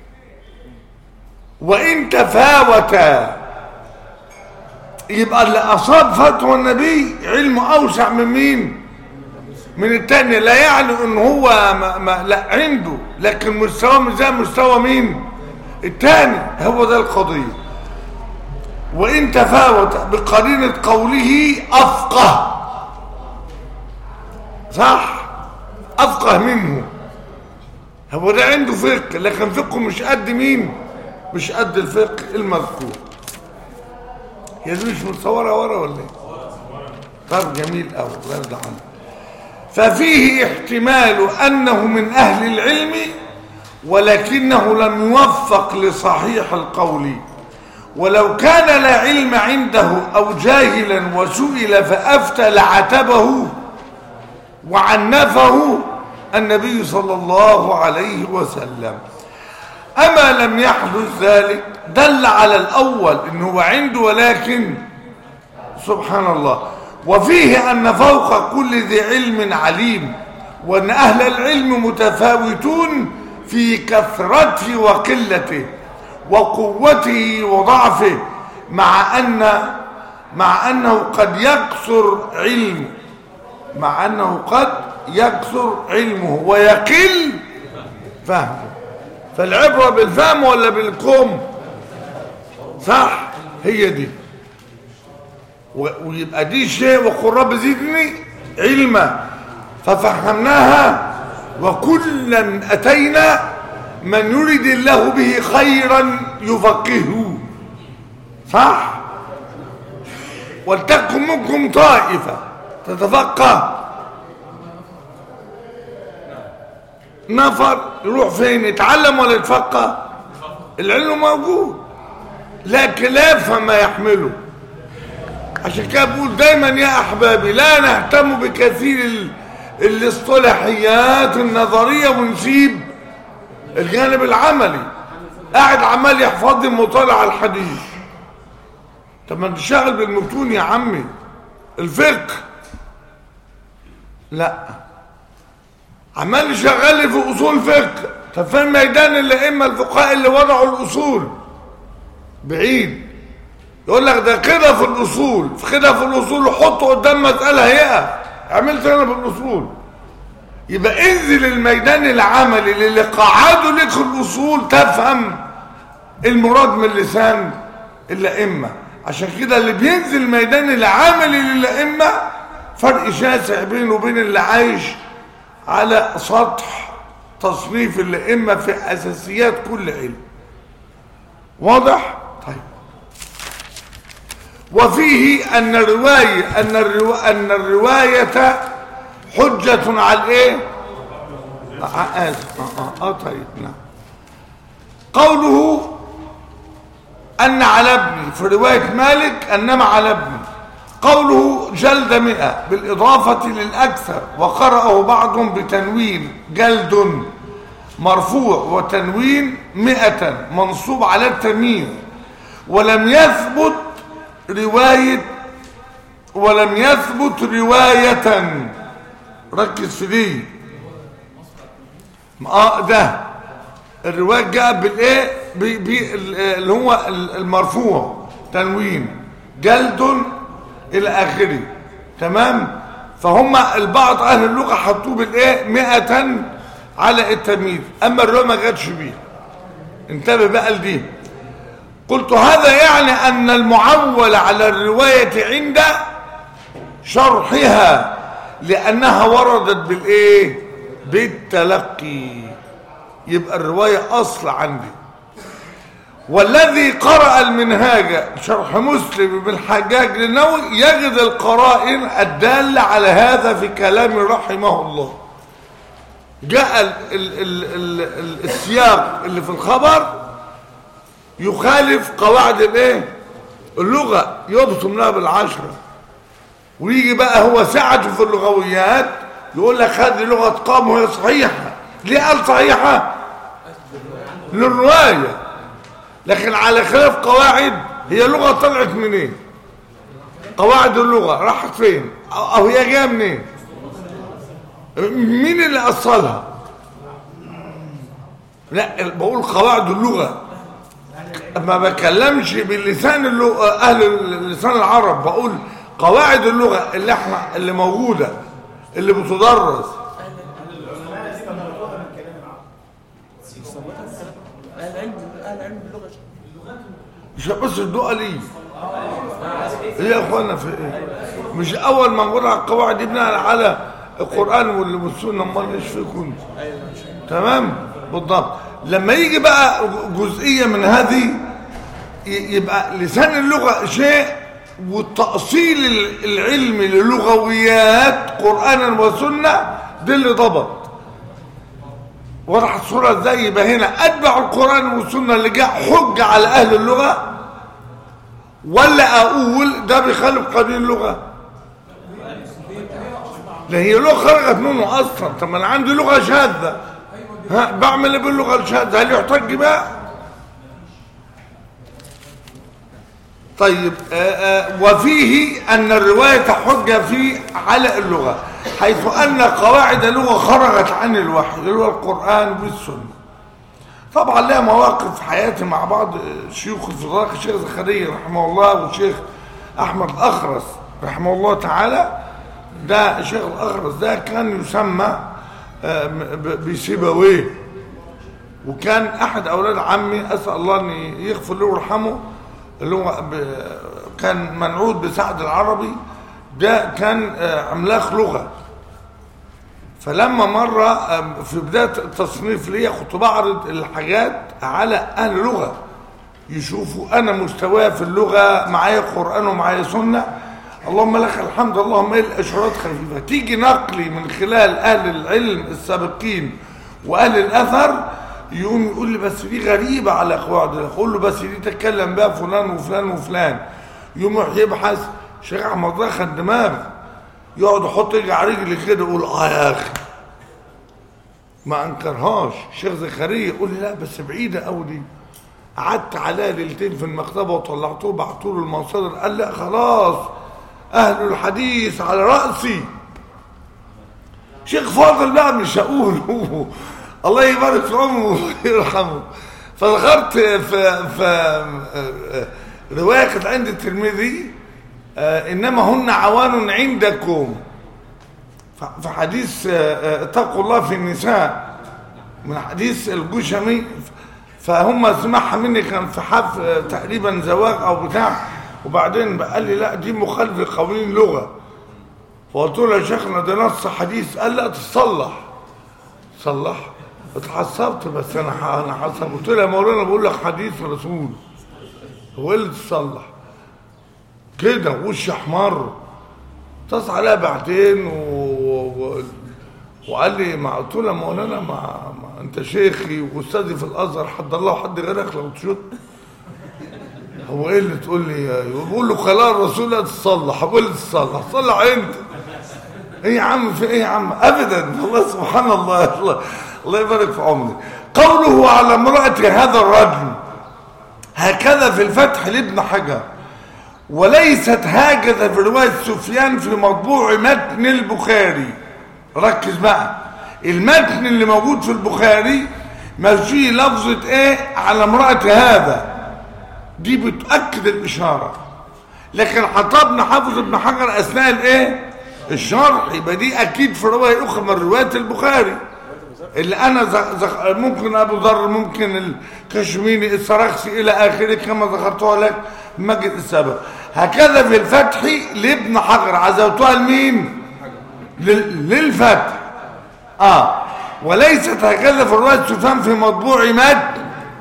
وان تفاوتا يبقى اللي اصاب فتوى النبي علمه اوسع من مين من التاني لا يعني ان هو ما ما لا عنده لكن مستواه مش زي مستوى مين التاني هو ده القضيه وان تفاوت بقرينه قوله افقه صح افقه منه هو ده عنده فقه لكن فقهه مش قد مين مش قد الفقه المذكور هي دي مش متصوره ورا ولا ايه طب جميل قوي الله يرضى عنك ففيه احتمال انه من اهل العلم ولكنه لم يوفق لصحيح القول ولو كان لا علم عنده او جاهلا وسئل فافتى لعتبه وعنفه النبي صلى الله عليه وسلم أما لم يحدث ذلك دل على الأول إنه هو عنده ولكن سبحان الله وفيه أن فوق كل ذي علم عليم وأن أهل العلم متفاوتون في كثرته وقلته وقوته وضعفه مع أن مع أنه قد يكثر علمه مع أنه قد يكثر علمه ويقل فهمه فالعبرة بالفهم ولا بالكم صح هي دي و- ويبقى دي شيء وقل رب زدني علما ففهمناها وكلا أتينا من يريد الله به خيرا يفقهه صح ولتكن منكم طائفة تتفقه نفر يروح فين يتعلم ولا يتفقه العلم موجود لكن لا يفهم ما يحمله عشان كده بقول دايما يا احبابي لا نهتم بكثير ال- الاصطلاحيات النظريه ونسيب الجانب العملي قاعد عمال يحفظ لي مطالع على الحديث طب ما تشتغل بالمتون يا عمي الفقه لا عمال يشغل لي في اصول فقه طب فين ميدان الائمه الفقهاء اللي وضعوا الاصول بعيد يقول لك ده كده في الاصول في كده في الاصول وحطه قدام مساله هيئه عملت انا في الاصول يبقى انزل الميدان العملي اللي قعدوا لك الاصول تفهم المراد من لسان الائمه عشان كده اللي بينزل الميدان العملي للائمه فرق شاسع بينه وبين اللي عايش على سطح تصنيف الائمه في اساسيات كل علم واضح طيب وفيه ان الروايه ان الرو... ان الروايه حجه على الايه آه آسف. آه, آه, اه طيب نعم قوله ان على ابني في روايه مالك انما على ابني قوله جلد مئة بالإضافة للأكثر وقرأه بعضهم بتنوين جلد مرفوع وتنوين مئة منصوب على التمييز ولم يثبت رواية ولم يثبت رواية ركز في دي اه ده الرواية جاء بالايه بي بي اللي هو المرفوع تنوين جلد الى اخره تمام فهم البعض اهل اللغه حطوه بالايه 100 على التمييز اما الروايه ما جاتش بيه انتبه بقى لدي قلت هذا يعني ان المعول على الروايه عند شرحها لانها وردت بالايه بالتلقي يبقى الروايه اصل عندي والذي قرأ المنهاج شرح مسلم بالحجاج للنووي يجد القرائن الدالة على هذا في كلام رحمه الله جاء ال ال ال ال ال السياق اللي في الخبر يخالف قواعد الايه اللغة يبصم لها بالعشرة ويجي بقى هو ساعته في اللغويات يقول لك هذه لغة قام وهي صحيحة ليه قال صحيحة للرواية لكن على خلاف قواعد هي لغة طلعت منين قواعد اللغة راحت فين او أو هي جايه منين مين اللي اصلها لا بقول قواعد اللغة ما بكلمش باللسان اللغة اهل اللسان العرب بقول قواعد اللغة اللي احنا اللي موجودة اللي بتدرس اهل العلم اهل العلم باللغه مش بس الدقة ليه ايه يا اخوانا في ايه مش اول ما نقول على القواعد دي بناء على القرآن وال- والسنة امال ايش فيكم تمام بالضبط لما يجي بقى جزئية من هذه ي- يبقى لسان اللغة شيء والتأصيل ال- العلمي للغويات قرآنا وسنة ده اللي ضبط وضحت الصورة ازاي يبقى هنا اتبع القرآن والسنة اللي جاء حجة على اهل اللغة ولا اقول ده بيخالف قانون اللغة لا هي لغة خرجت منه اصلا طب ما انا عندي لغة شاذة ها بعمل ايه باللغة الشاذة هل يحتج بها طيب آه آه وفيه أن الرواية حجة في على اللغة حيث أن قواعد اللغة خرجت عن الوحي اللي هو القرآن والسنة طبعا لها مواقف في حياتي مع بعض شيوخ الفضلاء الشيخ زكريا رحمه الله والشيخ أحمد أخرس رحمه الله تعالى ده الشيخ الأخرس ده كان يسمى آه، ب- بسيبويه وكان احد اولاد عمي اسال الله ان يغفر له ويرحمه اللي هو ب- كان منعود بسعد العربي ده كان آه، عملاق لغه فلما مره آه، في بدايه التصنيف ليا كنت بعرض الحاجات على اهل لغه يشوفوا انا مستواي في اللغه معايا قران ومعايا سنه اللهم لك الحمد اللهم ايه الاشارات خفيفه تيجي نقلي من خلال اهل العلم السابقين واهل الاثر يقوم يقول لي بس دي غريبه على قواعد اقول له بس دي تتكلم بها فلان وفلان وفلان يقوم يروح يبحث شيخ احمد ده خد دماغ يقعد يحط يجي على رجلي كده يقول اه يا اخي ما انكرهاش شيخ زكريا يقول لي لا بس بعيده قوي دي قعدت عليها ليلتين في المكتبه وطلعته بعته له المصادر قال لا خلاص اهل الحديث على راسي شيخ فاضل بقى مش هقوله الله يبارك في عمره ويرحمه فذكرت في في روايه كانت عند الترمذي آه، انما هن عوان عندكم ف- في حديث آه، آه، اتقوا الله في النساء من حديث الجشمي فهم سمعها مني كان في حف تقريبا زواج او بتاع وبعدين قال لي لا دي مخالفه لقوانين لغه فقلت له يا شيخنا ده نص حديث قال لا تصلح صلح اتعصبت بس انا ح- انا حصل قلت له يا مولانا بقول لك حديث رسول هو إيه اللي تصلح كده وشي احمر اتصل عليها بعدين و... و... وقال لي ما قلت له يا مولانا ما... ما انت شيخي واستاذي في الازهر حد الله وحد غيرك لو تشوت هو ايه اللي تقول لي بقول له خلاص الرسول لا تصلح هو اللي تصلح صلح انت ايه يا عم في ايه يا عم ابدا والله سبحان الله الله, الله يبارك في عمري قوله على امرأة هذا الرجل هكذا في الفتح لابن حجر وليست هكذا في رواية سفيان في مطبوع متن البخاري ركز بقى المتن اللي موجود في البخاري ما فيه لفظة ايه على امرأة هذا دي بتأكد الإشارة لكن حطها ابن حافظ ابن حجر أثناء الايه الشرح يبقى دي أكيد في رواية أخرى من روايات البخاري اللي أنا زخ زخ ممكن أبو ذر ممكن الكشميني السرخسي إلى آخره كما ذكرتها لك مجد السبب هكذا في الفتح لابن حجر عزوتها لمين لل- للفتح اه وليست هكذا في رواية سفيان في مطبوع مد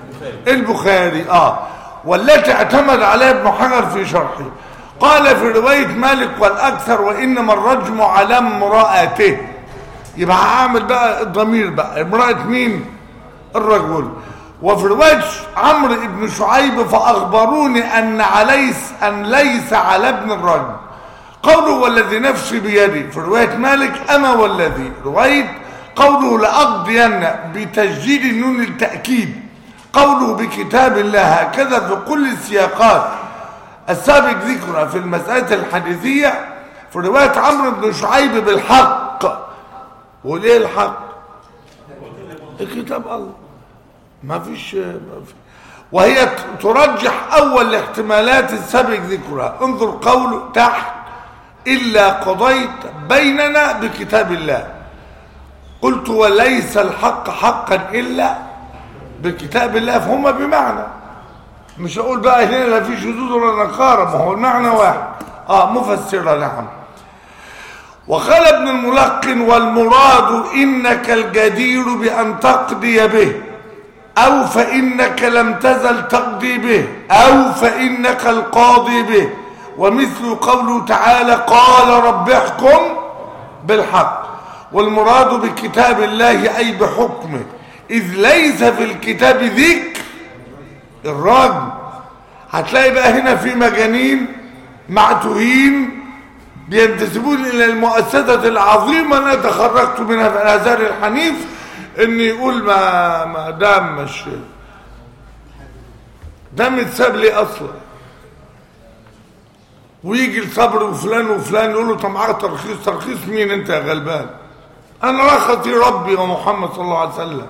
البخاري اه والتي اعتمد عليها ابن حجر في شرحه قال في رواية مالك والأكثر وإنما الرجم على امرأته يبقى هعمل بقى الضمير بقى امرأة مين الرجل وفي رواية عمرو بن شعيب فأخبروني أن عليس أن ليس على ابن الرجل قوله والذي نفسي بيدي في رواية مالك أما والذي رواية قوله لأقضين بتسجيل النون التأكيد قوله بكتاب الله هكذا في كل السياقات السابق ذكرها في المسألة الحديثية في رواية عمرو بن شعيب بالحق وليه الحق الكتاب الله ما فيش ما في وهي ترجح أول الاحتمالات السابق ذكرها انظر قوله تحت إلا قضيت بيننا بكتاب الله قلت وليس الحق حقا إلا بكتاب الله فهم بمعنى مش هقول بقى هنا لا في شذوذ ولا نكارة ما هو المعنى واحد اه مفسرة نعم وقال ابن الملقن والمراد إنك الجدير بأن تقضي به أو فإنك لم تزل تقضي به أو فإنك القاضي به ومثل قوله تعالى قال رب احكم بالحق والمراد بكتاب الله أي بحكمه إذ ليس في الكتاب ذكر الرجم هتلاقي بقى هنا في مجانين معتوهين بينتسبون إلى المؤسسة العظيمة أنا تخرجت منها في الأزهر الحنيف إن يقول ما ما دام مش ده متساب لي أصلا ويجي الصبر وفلان وفلان يقول له طب معاك ترخيص ترخيص مين انت يا غلبان انا رخصي ربي ومحمد صلى الله عليه وسلم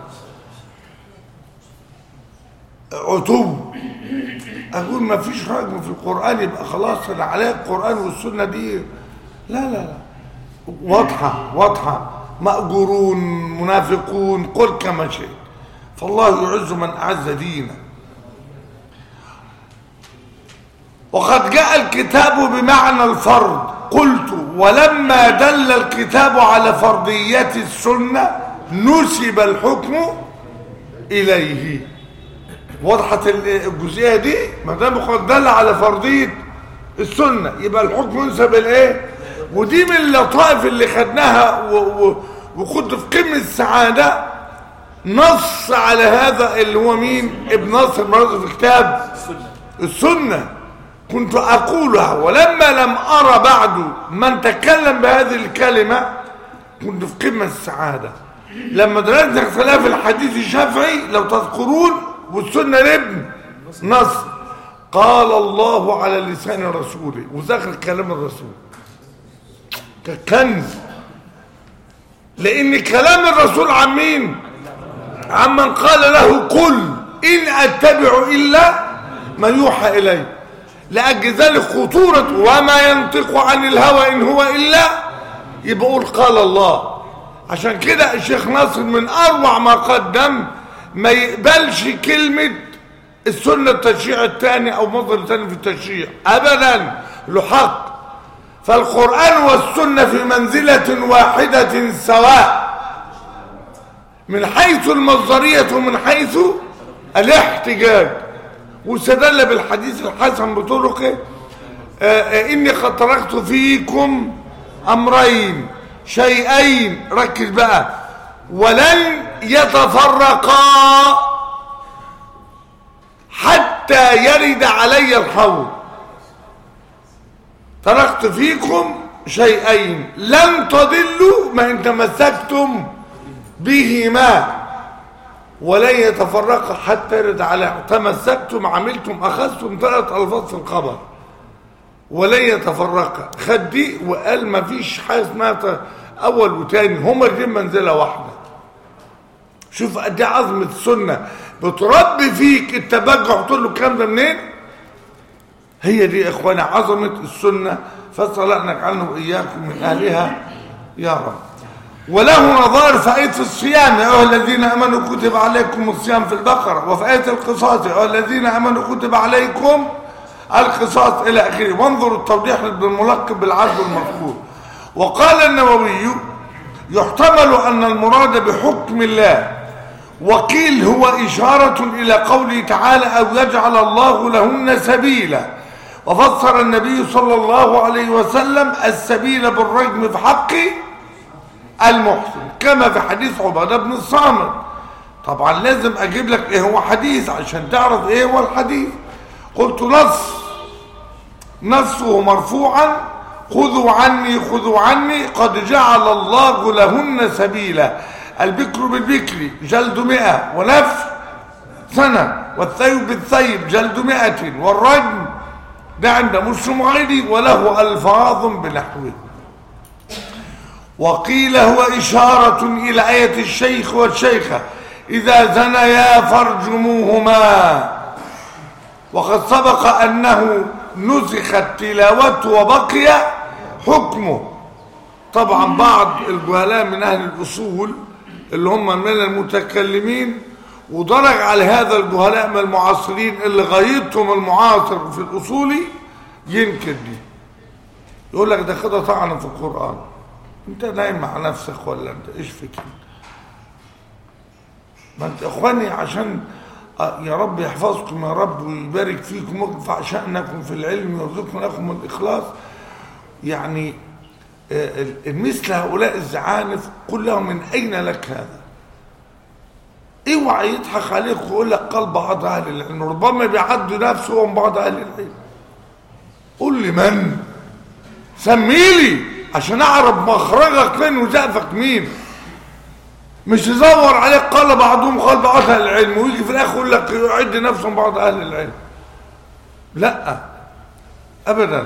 عتو اقول ما فيش رجم في القران يبقى خلاص انا عليا القران والسنه دي لا لا لا واضحه واضحه ماجورون منافقون قل كما شئت فالله يعز من اعز دينه وقد جاء الكتاب بمعنى الفرض قلت ولما دل الكتاب على فرضية السنة نسب الحكم إليه وضحت الجزئية دي ما دام قد دل على فرضية السنة يبقى الحكم ينسب الايه ودي من اللطائف اللي خدناها و- و- وكنت في قمة السعادة نص على هذا اللي هو مين ابن نصر مرض في كتاب السنة كنت أقولها ولما لم أرى بعد من تكلم بهذه الكلمة كنت في قمة السعادة لما درسنا اختلاف الحديث الشافعي لو تذكرون والسنة لابن نصر قال الله على لسان رسوله وذكر كلام الرسول ككنز لأن كلام الرسول عن مين عمن قال له قل إن أتبع إلا ما يوحى إليه لأجل ذلك خطورة وما ينطق عن الهوى إن هو إلا يبقى قول قال الله عشان كده الشيخ ناصر من أروع ما قدم ما يقبلش كلمة السنة التشريع الثاني أو مصدر ثاني في التشريع أبدا له حق فالقرآن والسنة في منزلة واحدة سواء من حيث المصدرية ومن حيث الاحتجاج واستدل بالحديث الحسن بطرقه آه، آه، إني قد تركت فيكم أمرين شيئين ركز بقى ولن يتفرقا حتى يرد علي الحوض تركت فيكم شيئين لن تضلوا ما ان تمسكتم بهما ولن يتفرق حتى يرد على تمسكتم عملتم اخذتم ثلاث الفاظ في الخبر ولن يتفرق خد دي وقال ما فيش حاجه اسمها ت- اول وتاني هما الاثنين منزله واحده شوف قد ايه عظمه السنه بتربي فيك التبجح تقول له الكلام ده منين هي دي يا اخوانا عظمه السنه فصلنا نجعلنا واياكم من اهلها يا رب وله نظائر في آية الصيام يا أيها الذين آمنوا كتب عليكم الصيام في البقرة وفي آية القصاص يا أيها الذين آمنوا كتب عليكم القصاص إلى آخره وانظروا التوضيح لابن الملقب بالعدل المذكور وقال النووي يحتمل أن المراد بحكم الله وقيل هو إشارة إلى قوله تعالى أو يجعل الله لهن سبيلا وفسر النبي صلى الله عليه وسلم السبيل بالرجم في حق المحسن كما في حديث عبادة بن الصامت طبعا لازم أجيب لك إيه هو حديث عشان تعرف إيه هو الحديث قلت نص نصه مرفوعا خذوا عني خذوا عني قد جعل الله لهن سبيلا البكر بالبكر جلد مئة ونفس سنة والثيب بالثيب جلد مئة والرجم ده عند مسلم غيري وله ألفاظ بنحوه وقيل هو إشارة إلى آية الشيخ والشيخة إذا زنيا فارجموهما وقد سبق أنه نسخت تلاوته وبقي حكمه طبعا بعض الجهلاء من أهل الأصول اللي هم من المتكلمين ودرج على هذا الجهلاء من المعاصرين اللي غايتهم المعاصر في الأصولي ينكر دي يقول لك ده كده طعن في القرآن انت نايم مع نفسك ولا انت ايش فكرك ما انت اخواني عشان آه، يا رب يحفظكم يا رب ويبارك فيكم ويرفع شأنكم في العلم ويرزقكم لكم الإخلاص يعني آه، مثل هؤلاء الزعانف قل لهم من أين لك هذا اوعى يضحك عليك ويقول لك قال بعض أهل العلم ربما بيعدوا نفسه من بعض أهل العلم قل لي من سميلي عشان أعرف مخرجك فين وزقفك مين مش يزور عليك قال بعضهم قال بعض اهل العلم ويجي في الاخر يقول لك يعد نفسه من بعض اهل العلم لا ابدا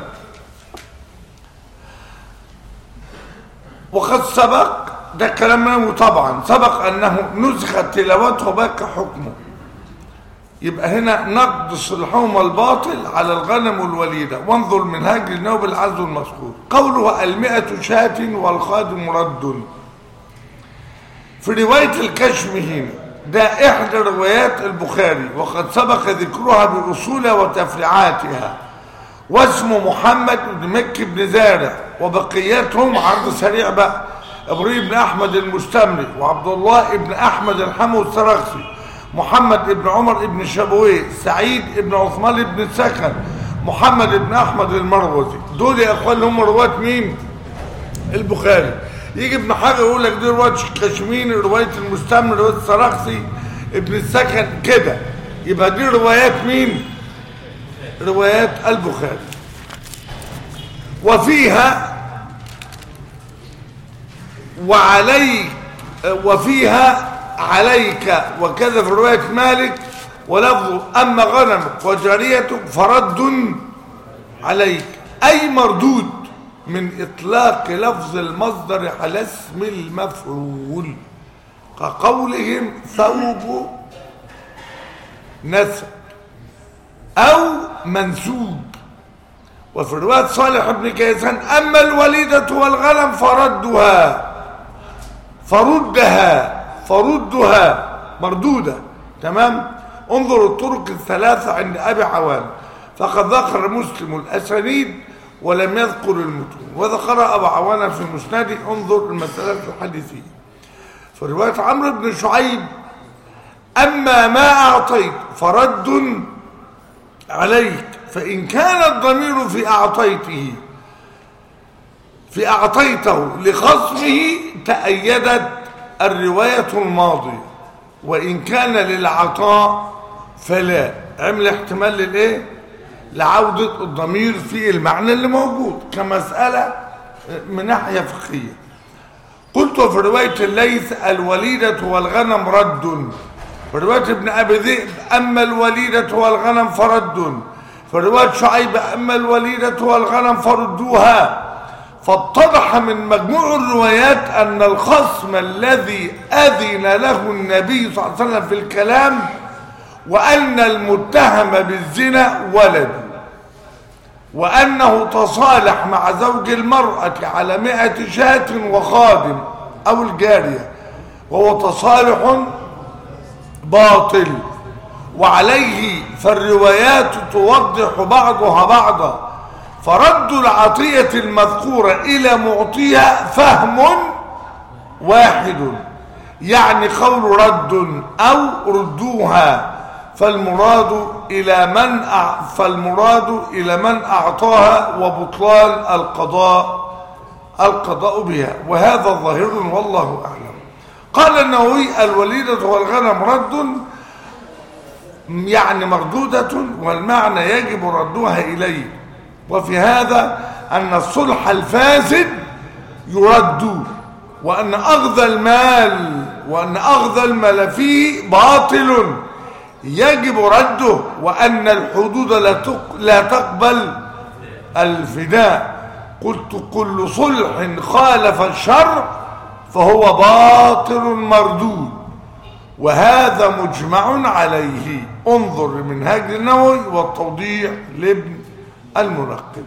وقد سبق ده كلام منه طبعا سبق انه نسخت تلاوته باقي حكمه يبقى هنا نقد صلحهما الباطل على الغنم والوليدة وانظر منهاج النوب العز المذكور قوله المئة شاة والخادم رد في رواية الكشمهين ده إحدى روايات البخاري وقد سبق ذكرها بأصولها وتفريعاتها واسمه محمد بن مكي بن زارع وبقيتهم عرض سريع بقى إبراهيم بن أحمد المستمري وعبد الله بن أحمد الحمو السرخسي محمد بن عمر بن شابويه سعيد بن عثمان بن سكن محمد بن أحمد المروزي دول يا أخوان هم رواة مين؟ البخاري يجي ابن حجر يقول لك دي روايه الكشميني روايه المستمر روايه السراخسي ابن السكن كده يبقى دي روايات مين روايات البخاري وفيها وعليك وفيها عليك وكذا في روايه مالك ولفظ اما غنمك وجاريتك فرد عليك اي مردود من إطلاق لفظ المصدر على اسم المفعول كقولهم ثوب نسب أو منسوب وفي رواية صالح بن كيسان أما الوليدة والغنم فردها فردها فردها مردودة تمام انظر الطرق الثلاثة عند أبي عوام فقد ذكر مسلم الأسانيد ولم يذكر المتون وذكر أبو عوانة في مسنده انظر المسألة الحديثية في رواية عمرو بن شعيب أما ما أعطيت فرد عليك فإن كان الضمير في أعطيته في أعطيته لخصمه تأيدت الرواية الماضية وإن كان للعطاء فلا عمل احتمال للإيه؟ لعودة الضمير في المعنى اللي موجود كمسألة من ناحية فقهية قلت في رواية الليث الوليدة والغنم رد في رواية ابن أبي ذئب أما الوليدة والغنم فرد في رواية شعيب أما الوليدة والغنم فردوها فاتضح من مجموع الروايات أن الخصم الذي أذن له النبي صلى الله عليه وسلم في الكلام وأن المتهم بالزنا ولد وأنه تصالح مع زوج المرأة على مئة شاة وخادم أو الجارية وهو تصالح باطل وعليه فالروايات توضح بعضها بعضا فرد العطية المذكورة إلى معطيها فهم واحد يعني قول رد أو ردوها فالمراد إلى من أع... فالمراد إلى من أعطاها وبطلان القضاء القضاء بها وهذا ظاهر والله أعلم قال النووي الوليدة والغنم رد يعني مردودة والمعنى يجب ردها إليه وفي هذا أن الصلح الفاسد يرد وأن أخذ المال وأن أخذ المال فيه باطل يجب رده وأن الحدود لا تق- لا تقبل الفداء قلت كل صلح خالف الشرع فهو باطل مردود وهذا مجمع عليه انظر منهاج النووي والتوضيح لابن المنقب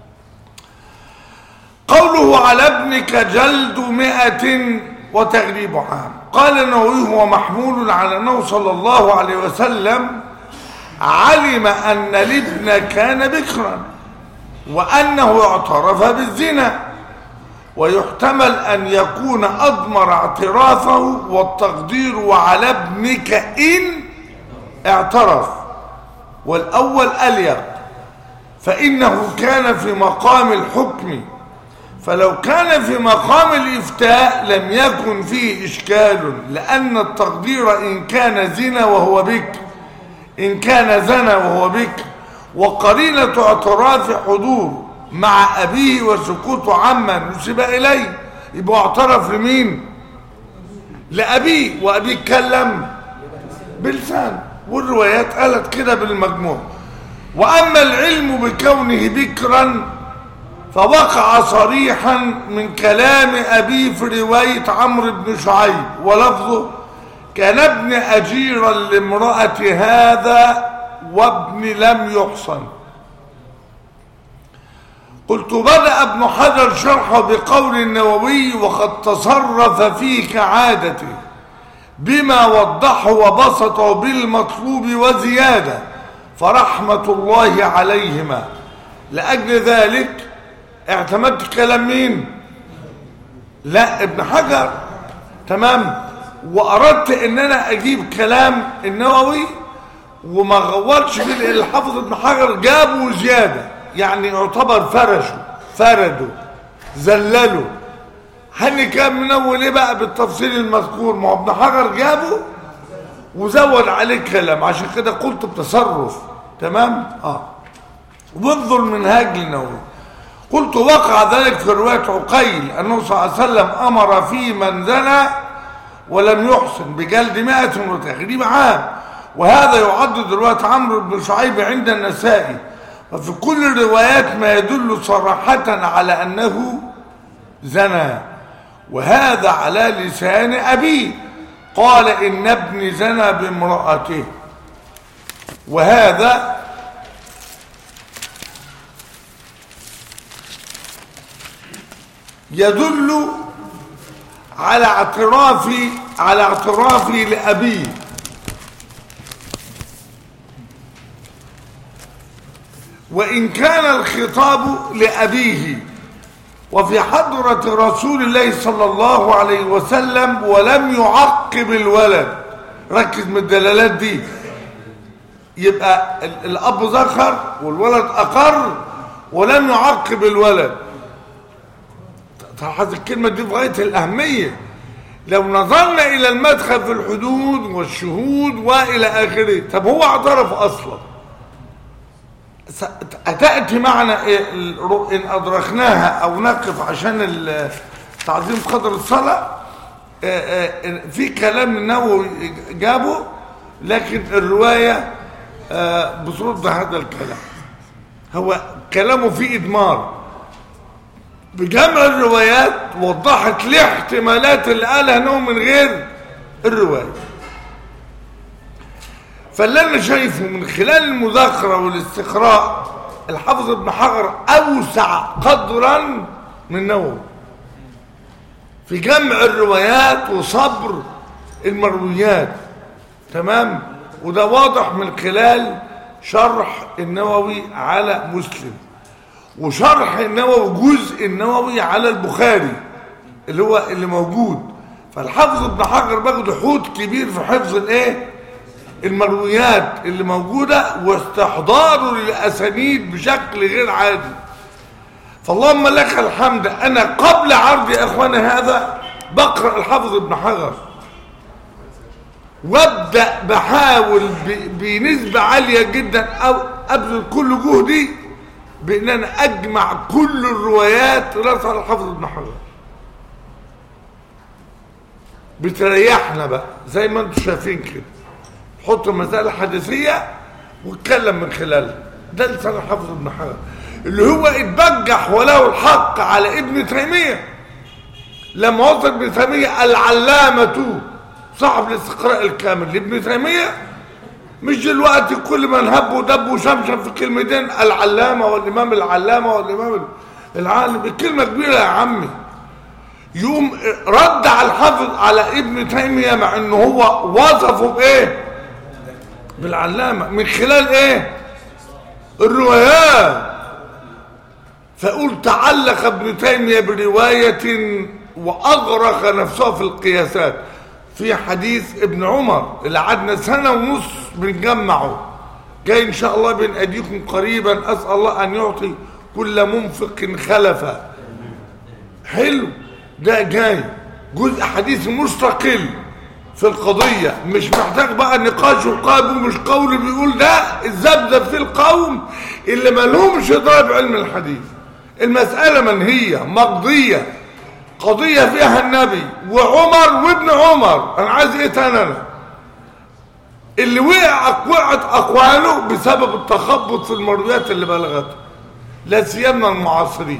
قوله على ابنك جلد مئة وتغريب عام قال النووي هو محمول على أنه صلى الله عليه وسلم علم أن الابن كان بكرا وأنه اعترف بالزنا ويحتمل أن يكون أضمر اعترافه والتقدير على ابنك إن اعترف والأول أليق فإنه كان في مقام الحكم فلو كان في مقام الإفتاء لم يكن فيه إشكال لأن التقدير إن كان زنا وهو بكر إن كان زنا وهو بكر وقرينة اعتراف حضور مع أبيه وسكوت عما نسب إليه يبقى اعترف لمين لأبيه وأبيه اتكلم بلسان والروايات قالت كده بالمجموع وأما العلم بكونه بكرا فوقع صريحا من كلام أبيه في رواية عمرو بن شعيب ولفظه كان ابن أجيرا لامرأة هذا وابن لم يحصن قلت بدأ ابن حجر شرحه بقول النووي وقد تصرف فيه كعادته بما وضحه وبسطه بالمطلوب وزيادة فرحمة الله عليهما لأجل ذلك اعتمدت كلام مين لا ابن حجر تمام واردت ان انا اجيب كلام النووي وما غورتش في الحافظ ابن حجر جابه زياده يعني يعتبر فرشوا فردوا زللوا هني كان منول ايه بقى بالتفصيل المذكور ما هو ابن حجر جابه وزود عليه كلام عشان كده قلت بتصرف تمام اه وانظر منهاج النووي قلت وقع ذلك في رواية عقيل أنه صلى الله عليه وسلم أمر في من زنى ولم يحسن بجلد مائة وتغريب عام وهذا يعد رواية عمرو بن شعيب عند النسائي وفي كل الروايات ما يدل صراحة على أنه زنى وهذا على لسان أبيه قال إن ابني زنى بامرأته وهذا يدل على اعترافي على اعترافي لأبيه وإن كان الخطاب لأبيه وفي حضرة رسول الله صلى الله عليه وسلم ولم يعقب الولد ركز من الدلالات دي يبقى ال- الأب ذكر والولد أقر ولم يعقب الولد تلاحظ الكلمة دي في غاية الأهمية لو نظرنا إلى المدخل في الحدود والشهود وإلى آخره طب هو اعترف أصلا س- أتأتي معنا إيه ال- إن أدركناها أو نقف عشان ال- تعظيم قدر الصلاة آه، آه، في كلام النووي جابه لكن الرواية آه، بترد هذا الكلام هو كلامه فيه إدمار بجمع الروايات وضحت ليه احتمالات اللي قالها انه من غير الروايه فاللي انا شايفه من خلال المذاكره والاستقراء الحافظ ابن حجر اوسع قدرا من نووي في جمع الروايات وصبر المرويات تمام وده واضح من خلال شرح النووي على مسلم وشرح النووي جزء النووي على البخاري اللي هو اللي موجود فالحافظ ابن حجر باخد حوت كبير في حفظ الايه المرويات اللي موجودة واستحضاره للأسانيد بشكل غير عادي فاللهم لك الحمد أنا قبل عرض يا إخواني هذا بقرأ الحافظ ابن حجر وابدأ بحاول ب- بنسبة عالية جدا أو أبذل كل جهدي بأن أنا أجمع كل الروايات رأسها الحافظ ابن حجر بتريحنا بقى زي ما انتم شايفين كده حط مسألة حديثية واتكلم من خلالها ده لسان الحافظ ابن حجر اللي هو اتبجح وله الحق على ابن تيمية لما وصل ابن تيمية العلامة صاحب الاستقراء الكامل لابن تيمية مش دلوقتي كل من هب ودب وشمشم في كلمتين العلامة والإمام العلامة والإمام العالم كلمة كبيرة يا عمي يوم رد على الحافظ على ابن تيمية مع انه هو وصفه بايه بالعلامة من خلال ايه الروايات فقول تعلق ابن تيمية برواية واغرق نفسه في القياسات في حديث ابن عمر اللي قعدنا سنة ونص بنجمعه جاي ان شاء الله بين ايديكم قريبا اسأل الله ان يعطي كل منفق خلفا حلو ده جاي جزء حديث مستقل في القضية مش محتاج بقى نقاش وقاب ومش قول بيقول ده الزبدة في القوم اللي ما لهمش ضرب علم الحديث المسألة منهية مقضية قضية فيها النبي وعمر وابن عمر انا عايز ايه تاني انا اللي وقع وقعت اقواله بسبب التخبط في المرويات اللي بلغته لا سيما المعاصرين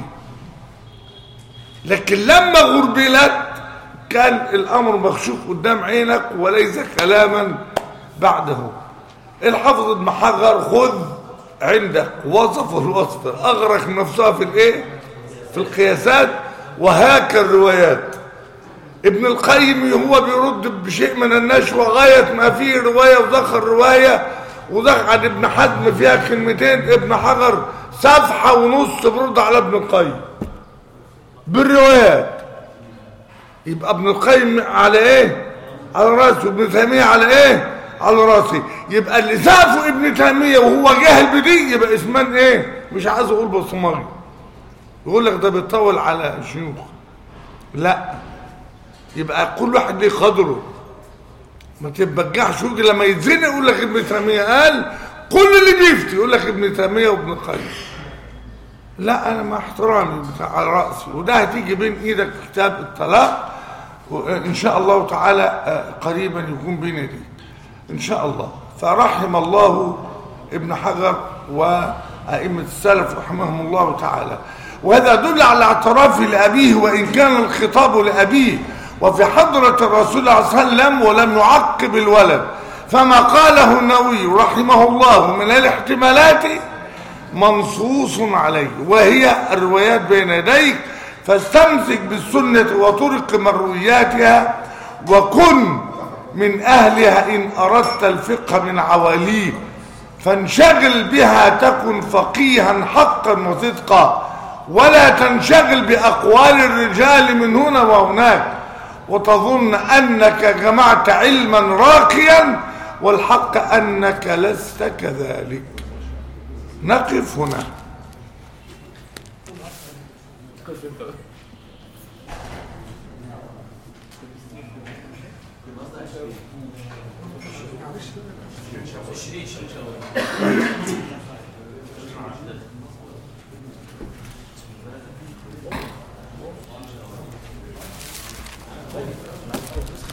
لكن لما غربلت كان الامر مخشوف قدام عينك وليس كلاما بعده الحافظ ابن حجر خذ عندك وصف الوصف اغرق نفسها في الايه في القياسات وهاك الروايات ابن القيم هو بيرد بشيء من النشوة غاية ما فيه رواية ودخل رواية ودخل عن ابن حزم فيها كلمتين ابن حجر صفحة ونص برد على ابن القيم بالروايات يبقى ابن القيم على ايه على راسه ابن تيميه على ايه على راسي يبقى اللي سافه ابن تيميه وهو جاهل بدي يبقى اسمان ايه مش عايز اقول بصمجي يقول لك ده بيطول على شيوخ لا يبقى كل واحد ليه قدره ما تتبجحش ويجي لما يتزنق يقول لك ابن تيميه قال كل اللي بيفتي يقول لك ابن تيميه وابن القيم لا انا مع احترامي بتاع على راسي وده هتيجي بين ايدك في كتاب الطلاق وان شاء الله تعالى آه، قريبا يكون بين يديك ان شاء الله فرحم الله ابن حجر وائمه السلف رحمهم الله تعالى وهذا يدل على اعترافه لابيه وان كان الخطاب لابيه وفي حضره الرسول صلى الله عليه وسلم ولم يعقب الولد فما قاله النووي رحمه الله من الاحتمالات منصوص عليه وهي الروايات بين يديك فاستمسك بالسنة وطرق مروياتها وكن من أهلها إن أردت الفقه من عواليه فانشغل بها تكن فقيها حقا وصدقا ولا تنشغل بأقوال الرجال من هنا وهناك وتظن أنك جمعت علما راقيا والحق أنك لست كذلك نقف هنا